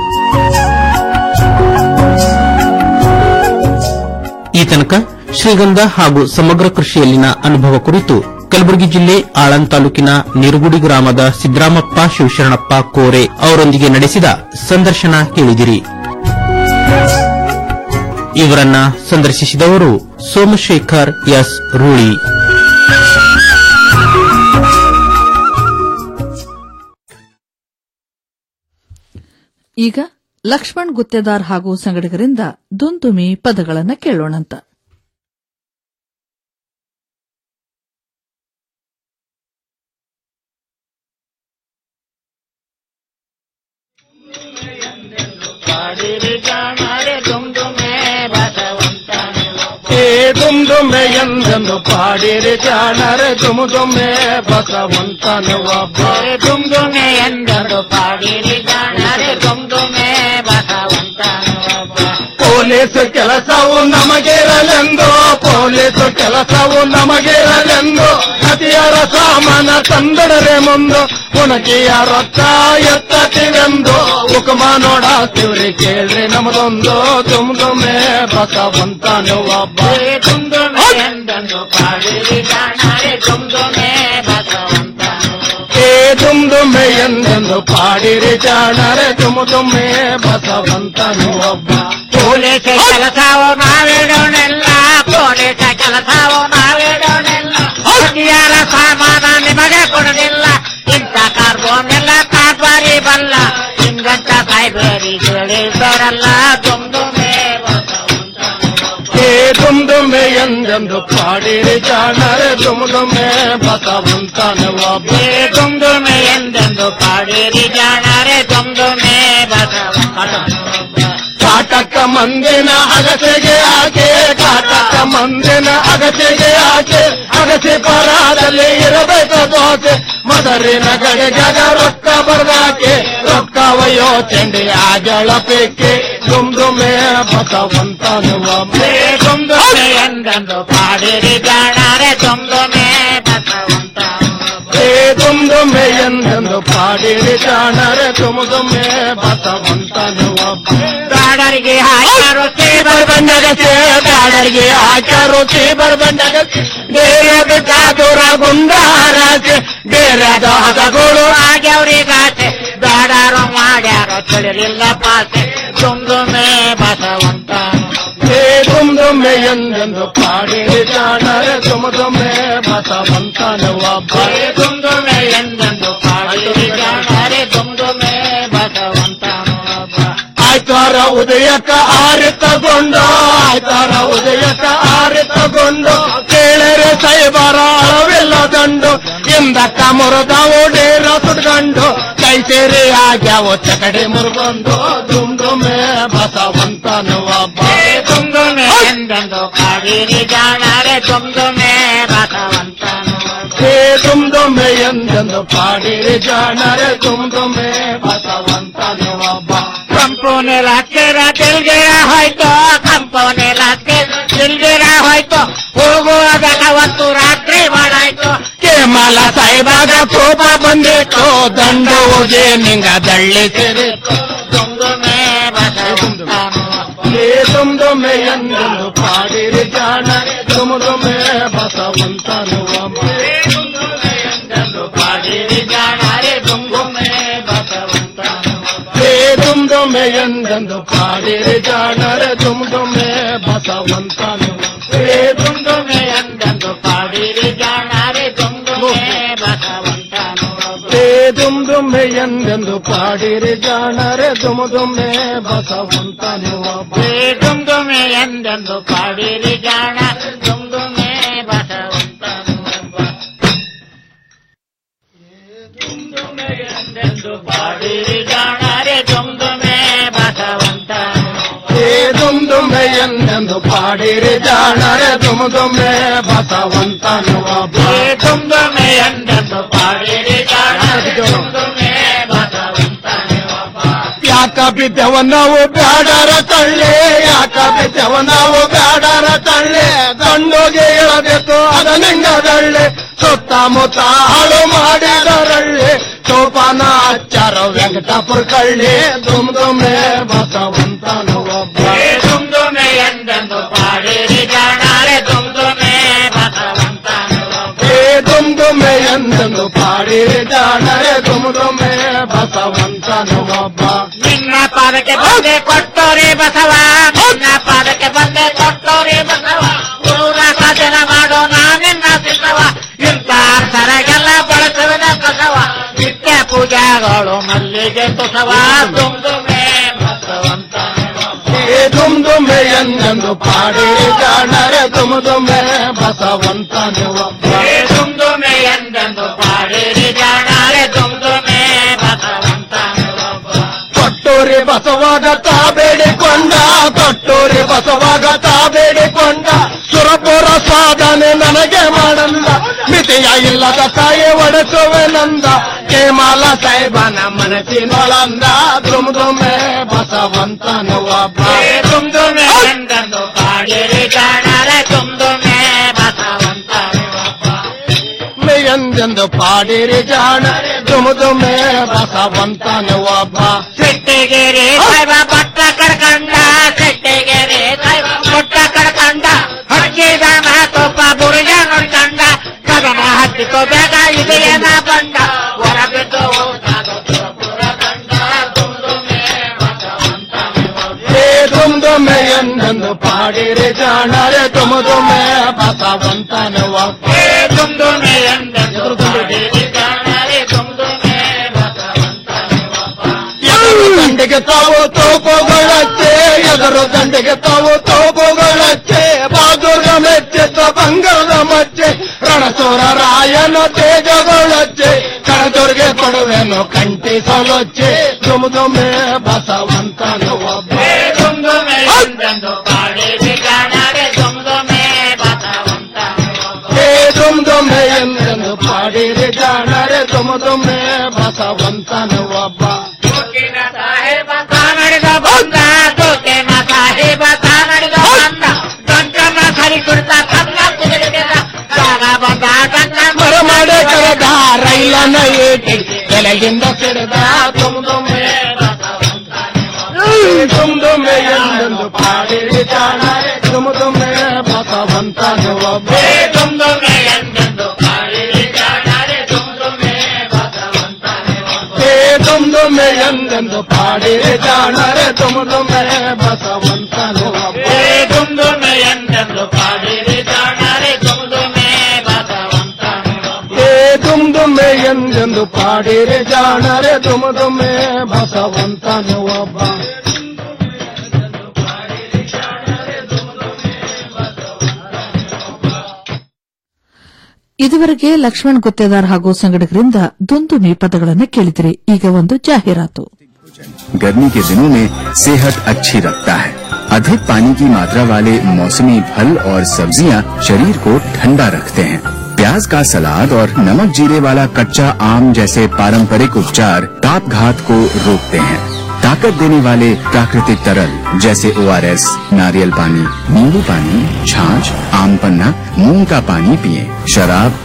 ಈ ತನಕ ಶ್ರೀಗಂಧ ಹಾಗೂ ಸಮಗ್ರ ಕೃಷಿಯಲ್ಲಿನ ಅನುಭವ ಕುರಿತು ಕಲಬುರಗಿ ಜಿಲ್ಲೆ ಆಳಂದ್ ತಾಲೂಕಿನ ನೀರುಗುಡಿ ಗ್ರಾಮದ ಸಿದ್ದರಾಮಪ್ಪ ಶಿವಶರಣಪ್ಪ ಕೋರೆ ಅವರೊಂದಿಗೆ ನಡೆಸಿದ ಸಂದರ್ಶನ ಕೇಳಿದಿರಿ ಇವರನ್ನ ಸಂದರ್ಶಿಸಿದವರು ಸೋಮಶೇಖರ್ ಎಸ್ ರೂಳಿ
ಈಗ ಲಕ್ಷ್ಮಣ್ ಗುತ್ತೇದಾರ್ ಹಾಗೂ ಸಂಗಡಿಗರಿಂದ ದುಂದುಮಿ ಪದಗಳನ್ನ ಕೇಳೋಣಂತ
ಏ ದುಮ್ ದುಮ್ಮೆ ಎಂದೆಂದು ಪಾಡಿರಿ ಜಾಣರೆ ದುಮ್ ದುಮ್ಮೆ ಭಗವಂತನ ಒಬ್ಬ ದುಮ್ ದುಮ್ಮೆ ಎಂದೆಂದು ಪಾಡಿರಿ ಜಾಣರೆ ದುಮ್ ದುಮ್ಮೆ ಭಗವಂತನ ಒಬ್ಬ ಪೊಲೀಸ್ ಕೆಲಸವು ನಮಗಿರಲೆಂದು ಪೊಲೀಸ್ ಕೆಲಸವು ನಮಗಿರಲೆಂದು ಹತಿಯರ ಸಾಮಾನ ತಂದಡರೆ ಮುಂದು ಉಣಕಿಯ ರೊಕ್ಕ ಎತ್ತತಿವೆಂದು ಹುಕುಮ ನೋಡಾತಿವ್ರಿ ಕೇಳ್ರಿ ನಮದೊಂದು ದುಮ್ ದುಮ್ಮೆ ಭಗವಂತನು ಒಬ್ಬ ದುಮ್ ದುಮ್ಮೆ ಎಂದೆಂದು ಪಾಡಿರಿ ಜಾಣರೆ ದುಮ್ ದುಮ್ಮೆ ಏ ದುಮ್ ದುಮ್ಮೆ ಎಂದೆಂದು ಪಾಡಿರಿ ಜಾಣರೆ ದುಮ್ ದುಮ್ಮೆ ಭಗವಂತನು ಒಬ್ಬ ಪೊಲೀಸ್ ಕೆಲಸವು ನಾವಿಡೋಣೆಲ್ಲ ಪೊಲೀಸ್ ಕೆಲಸವು ನಾವಿಡೋಣೆಲ್ಲ ಹತಿಯಾರ ಸಾಮಾನ ನಿಮಗೆ ಕೊಡಲಿಲ್ಲ ಇಂಥ ಕಾರ್ಬೋನೆಲ್ಲ ಕಾರ್ಬಾರಿ ಬಲ್ಲ ಹಿಂಗಂತ ಕಾಯ್ಬೇಡಿ ಹೇಳಿದವರಲ್ಲ ದುಮ್ ದುಮ್ಮೆ ಏ ದುಮ್ ದುಮ್ಮೆ ಎಂದೆಂದು ಪಾಡಿರಿ ಜಾಣರೆ ದುಮ್ ದುಮ್ಮೆ ಭಗವಂತನ ಒಬ್ಬ ಏ ದುಮ್ ದುಮ್ಮೆ ಎಂದೆಂದು ಪಾಡಿರಿ ಜಾಣರೆ ದುಮ್ ದುಮ್ಮೆ ಭಗವಂತನ ಕಾಟಕ ಮಂದಿನ ಅಗಸೆಗೆ ಆಕೆ ಕಾಟಕ ಮಂದಿನ ಅಗಸೆಗೆ ಆಕೆ ಅಗಸೆ ಪರಾದಲ್ಲಿ ಇರಬೇಕು ದೋಸೆ ಮದರಿನ ಗಡಿಗಾಗ ರೊಕ್ಕ ಬರ್ದಾಕೆ ರೊಕ್ಕ ಒಯ್ಯೋ ಚೆಂಡಿ ಆಗಳ ಪೇಕೆ ದುಮ್ ದುಮ್ಮೆ ಭಗವಂತನು ಒಮ್ಮೆ ದುಮ್ ದುಮ್ಮೆ ಎಂದೆಂದು ಪಾಡಿರಿ ಜಾಣಾರೆ ದುಮ್ ದುಮ್ಮೆ ಏ ದುಮ್ ದುಮ್ಮೆ ಎಂದೆಂದು ಪಾಡಿರಿ ಜಾಣರೆ ದುಮ್ ದುಮ್ಮೆ ಭಗವಂತನು ಒಬ್ಬ ಗಾಡ ಬ್ಯಾಡರಿಗೆ ಹಾಕ್ಯಾರೋ ಸೇಬರ್ ಬಂಡಗ ಬ್ಯಾಡರಿಗೆ ಹಾಕ್ಯಾರೋ ಸೇಬರ್ ಬಂಡಗ ಬೇರೆದ ಕಾದೂರ ಗುಂಡಾರಾಸೆ ಬೇರೆದ ಹದಗಳು ಆಗ್ಯಾವ್ರಿಗಾಸೆ ಬ್ಯಾಡಾರೋ ಮಾಡ್ಯಾರೋ ತಿಳಿಲಿಲ್ಲ ಪಾಸೆ ತುಂದುಮೆ ಬಸವಂತ ಹೇ ತುಂದುಮೆ ಎಂದೆಂದು ಪಾಡಿರಿ ಜಾಣರೆ ತುಮದುಮೆ ಬಸವಂತನು ಒಬ್ಬ ತುಂದುಮೆ ಎಂದೆಂದು ಪಾಡಿರಿ ಜಾಣರೆ ತುಂದುಮೆ ಬಸವಂತನು ಒಬ್ಬ ಆಯ್ತಾರ ಉದಯಕ ಆರಿ ತಗೊಂಡು ಆಯ್ತಾರ ಉದಯಕ ಆರಿ ತಗೊಂಡು ಕೇಳರೆ ಸೈಬರ ಅಳವಿಲ್ಲ ದಂಡು ಹಿಂದಕ್ಕ ಮುರಿದವು ಡೇರ ಸುಟ್ಕೊಂಡು ಕೈ ಸೇರಿ ಆಗ್ಯಾವ ಚಕಡೆ ಮುರುಗೊಂಡು ದುಂದುಮೆ ಬಸವಂತನು ಒಬ್ಬ ದುಂದುಮೆ ಎಂದೆಂದು ಕಾವೇರಿ ಜಾಣರೆ ದುಂದುಮೆ ಬಸವಂತನು ಹೇ ದುಂದುಮೆ ಎಂದೆಂದು ಪಾಡಿರಿ ಜಾಣರೆ ದುಂದುಮೆ ಬಸವಂತನು ಒಬ್ಬ ಕಂಪೋನೆ ಲಾಸ್ಕೇರ ತಿಲ್ಗೆರ ಹೋಯ್ತು ಕಂಪೋನೆ ಲಾಸ್ಕೇರ ತಿಲ್ಗೆರ ಹೋಯ್ತು ಹೋಗುವಾಗ ಅವತ್ತು ರಾತ್ರಿ ಮಾಡಾಯ್ತು ಕೇಮಲ ಸಾಯಿಬಾಗ ಕೋಪ ಬಂದಿತ್ತು ದಂಡ ಹೋಗಿ ನಿಂಗ ದಳ್ಳಿ ಸೇರಿತ್ತು ದುಂದುಮೆ ಬಸವಂತನು ಹೇ ದುಂದುಮೆ ಎಂದೆಂದು ಪಾಡಿರಿ ಜಾಣರೆ ದುಮುದುಮೆ ಬಸವಂತನು ಒಬ್ಬ ಎಂದೆಂದು ಪಾಡಿರಿ ಜಾಣರೆ ದುಂಗುಮೆ ಬಸವಂತನು ಹೇ ದುಂದುಮೆ ಎಂದೆಂದು ಪಾಡಿರಿ ಜಾಣರೆ ದುಂದುಮೆ ಬಸವಂತನು ಹೇ ದುಂದುಮೆ ಎಂದೆಂದು ಪಾಡಿರಿ ಜಾಣರೆ ದುಂದುಮೆ ಬಸವಂತನು ಹೇ ದುಂದುಮೆ ಎಂದೆಂದು ಪಾಡಿರಿ ಜಾಣರೆ ದುಮುದುಮೆ ಬಸವಂತನು ಹೇ ದುಂದುಮೆ ಎಂದೆಂದು ಪಾಡಿರಿ ಜಾಣ ದುಂದುಮೆ ಬಸವಂತನು ಎಂದೆಂದು ಪಾಡಿರಿ ಜಾಣರೆ ದುಂದುಮೆ ಬಸವಂತನು ಹೇ ದುಂದುಮೆ ಎಂದೆಂದು ಪಾಡಿರಿ ಜಾಣರೆ ದುಮುದುಮೆ ಬಸವಂತನು ಹೇ ದುಂದುಮೆ ಎಂದೆಂದು ಪಾಡಿರಿ ಜಾಣರೆ ದುಂದುಮೆ ಬಸವಂತನು ಯಾಕ ಬಿದ್ದೆವ ನಾವು ಬ್ಯಾಡರ ತಳ್ಳೆ ಯಾಕ ಬಿದ್ದೆವ ನಾವು ಬ್ಯಾಡರ ತಳ್ಳೆ ದಂಡೋಗೆ ಇಳಬೇಕು ಅದ ನಿಂಗದಳ್ಳೆ ಸುತ್ತಮುತ್ತ ಹಾಳು ಮಾಡಿದರಳ್ಳೆ ಸೋಪಾನ ಅಚ್ಚಾರ ವೆಂಕಟಾಪುರ ಕಳ್ಳಿ ದುಮ್ ದುಮ್ಮೆ ಬಸವಂತನು ಒಬ್ಬ ದುಮ್ ದುಮ್ಮೆ ಎಂದೆಂದು ಪಾಡಿರಿ ಜಾಣಾರೆ ದುಮ್ ದುಮ್ಮೆ ಬಸವಂತನು ಹೇ ದುಮ್ ದುಮ್ಮೆ ಎಂದೆಂದು ಪಾಡಿರಿ ಜಾಣರೆ ದುಮ್ ದುಮ್ಮೆ ಬಸವಂತನು ಒಬ್ಬ ನಿನ್ನ ಪಾದಕ್ಕೆ ಬಂದೆ ಕೊಟ್ಟೋರೆ ಬಸವ ನಿನ್ನ ಪಾದಕ್ಕೆ ಬಂದೆ ಕೊಟ್ಟೋರೆ ಬಸವ ಊರ ಸಾಧನ ಮಾಡೋ ನಾನಿನ್ನ ಸಿದ್ದವ ಇಂಥ ಸರಗೆಲ್ಲ ಬಳಸುವಿನ ಕಸವ ನಿತ್ಯ ಪೂಜಾಗಳು ಮಲ್ಲಿಗೆ ತುಸವ ದುಮ್ ದುಮ್ಮೆ ಹೇ ದುಮ್ ದುಮ್ಮೆ ಎಂದೆಂದು ಪಾಡಿರಿ ಜಾಣರೆ ದುಮ್ ದುಮ್ಮೆ ಬಸವಂತನು ಒಬ್ಬ ಹೇ ದುಮ್ ದುಮ್ಮೆ ಎಂದೆಂದು ಪಾಡಿರಿ ಜಾಣರೆ ದುಮ್ ದುಮ್ಮೆ ಬಸವಂತನು ಒಬ್ಬ ಕೊಟ್ಟೂರಿ ಬಸವಾಗ ತಾ ಬೇಡಿಕೊಂಡ ಕೊಟ್ಟೂರಿ ಬಸವಾಗ ತಾ ಬೇಡಿಕೊಂಡ ಸುರಪುರ ಸಾಧನೆ ನನಗೆ ಮಾಡಲ್ಲ ಮಿತಿಯ ಇಲ್ಲದ ತಾಯಿ ಒಡೆಸುವೆ ನಂದ ಕೇಮಾಲ ಸಾಹೇಬನ ಮನಸ್ಸಿನೊಳಂದ ದುಮ್ ದುಮ್ಮೆ ಬಸವಂತನು ಒಬ್ಬ ದುಮ್ ದುಮ್ಮೆ ಎಂದೆಂದು ಕಾಡಿರಿ ಜಾಣರೆ ದುಮ್ ದುಮ್ಮೆ ಬಸವಂತನು ಒಬ್ಬ ಮೆ ಎಂದೆಂದು ಪಾಡಿರಿ ಜಾಣರೆ ದುಮ್ ದುಮ್ಮೆ ಬಸವಂತನು ಒಬ್ಬ ಸಿಟ್ಟಿಗೆರೆ ಸಾಹೇಬ ಬಟ್ಟ ಕಡ್ಕಂಡ ಸಿಟ್ಟಿಗೆರೆ ಸಾಹೇಬ ಬಟ್ಟ ಕಡ್ಕಂಡ ಹಕ್ಕಿದ ಮಾತೊಬ್ಬ ಬುರುಜ ನೋಡ್ಕಂಡ ಕದನ ಹತ್ತಿಕೋ ಬೇಗ ಇದೆಯೇನ ಬಂಡ ಹೊರಬಿದ್ದು ಹೇ ದುಮ್ ದುಮ್ಮೆ ಎಂದೆಂದು ಪಾಡಿರಿ ಜಾಣರೆ ದುಮ್ ದುಮ್ಮೆ ಬಸವಂತನು ಒಬ್ಬ ಹೇ ದುಮ್ ದುಮ್ಮೆ ಎಂದೆಂದು ಪಾಡಿರಿ ಜಾಣರೆ ದುಮ್ ದುಮ್ಮೆ ಎದುರು ದಂಡೆಗೆ ತಾವು ತೋಪುಗಳಚ್ಚೆ ಎದುರು ದಂಡೆಗೆ ತಾವು ತೋಪುಗಳಚ್ಚೆ ಬಾದುರ್ಗ ಮೆಚ್ಚೆತ್ತ ಬಂಗಾರದ ಮಚ್ಚೆ ರಣಸೂರ ರಾಯನ ತೇಜಗಳಚ್ಚೆ ಕಣದೊರ್ಗೆ ಕೊಡುವೆನು ಕಂಟಿ ಸೊಲೊಚ್ಚೆ ದುಮ್ ದುಮ್ಮೆ ಬಸವಂತನು ಒಬ್ಬ ದುಮ್ ದುಮ್ಮೆ ಎಂದೆಂದು ಕಾಡಿರಿ ಜಾಣರೆ ದುಮ್ ದುಮ್ಮೆ ಬಸವಂತನು ಹೇ ದುಮ್ ದುಮ್ಮೆ ಎಂದೆಂದು ಪಾಡಿರಿ ಜಾಣರೆ ದುಮ್ ದುಮ್ಮೆ ಬಸವಂತನು ಒಬ್ಬ ಸಾಹೇಬ ತಾನಡಿದ ಬಂದ ತೋಕೆನ ಸಾಹೇಬ ತಾನಡಿದ ಬಂದ ಗಂಟನ ಸರಿ ಕುಡಿತ ಕನ್ನ ಕುಡಿದ ಜಾಗ ಬಂದ ಕನ್ನ ಮರ ಮಾಡಿ ಕರೆದ ರೈಲನ ಏಟಿ ಎಲೆಯಿಂದ ಸಿಡಿದ ದುಮ್ ದುಮ್ಮೆ ದುಮ್ ದುಮ್ಮೆ ಎಂದೆಂದು ಪಾಡಿರಿ ಜಾಣರೆ ದುಮ್ ದುಮ್ಮೆ ಭಗವಂತನು ಒಬ್ಬೇ ದುಮ್ ದುಮ್ಮೆ ಎಂದೆಂದು ಪಾಡಿರಿ ಜಾಣರೆ ದುಮ್ ದುಮ್ಮೆ ಏ ದುಮ್ ದುಮ್ಮೆ ಎಂದೆಂದು ಪಾಡಿರಿ ಜಾಣರೆ ದುಮ್ ದುಮ್ಮೆ ಭಗವಂತನು ಒಬ್ಬೇ ದುಮ್ ದುಮ್ಮೆ ಎಂದೆಂದು ಪಾಡಿರಿ ಜಾಣರೆ ದುಮ್ ದುಮ್ಮೆ ಏ ದುಮ್ ದುಮ್ಮೆ ಎಂದೆಂದು ಪಾಡಿರಿ ಜಾಣರೆ ದುಮ್ ದುಮ್ಮೆ ಭಗವಂತನು ಒಬ್ಬ
ಇದುವರೆಗೆ ಲಕ್ಷ್ಮಣ್ ಗುತ್ತೇದಾರ್ ಹಾಗೂ ಸಂಗಡಿಗರಿಂದ ದುಂದುಮಿ ಪದಗಳನ್ನು ಕೇಳಿದಿರಿ ಈಗ ಒಂದು ಜಾಹೀರಾತು
गर्मी के दिनों में सेहत अच्छी रखता है अधिक पानी की मात्रा वाले मौसमी फल और सब्जियां शरीर को ठंडा रखते हैं प्याज का सलाद और नमक जीरे वाला कच्चा आम जैसे पारंपरिक उपचार ताप घात को रोकते हैं ताकत देने वाले प्राकृतिक तरल जैसे ओ नारियल पानी नींबू पानी छाछ आम पन्ना मूंग का पानी पिए शराब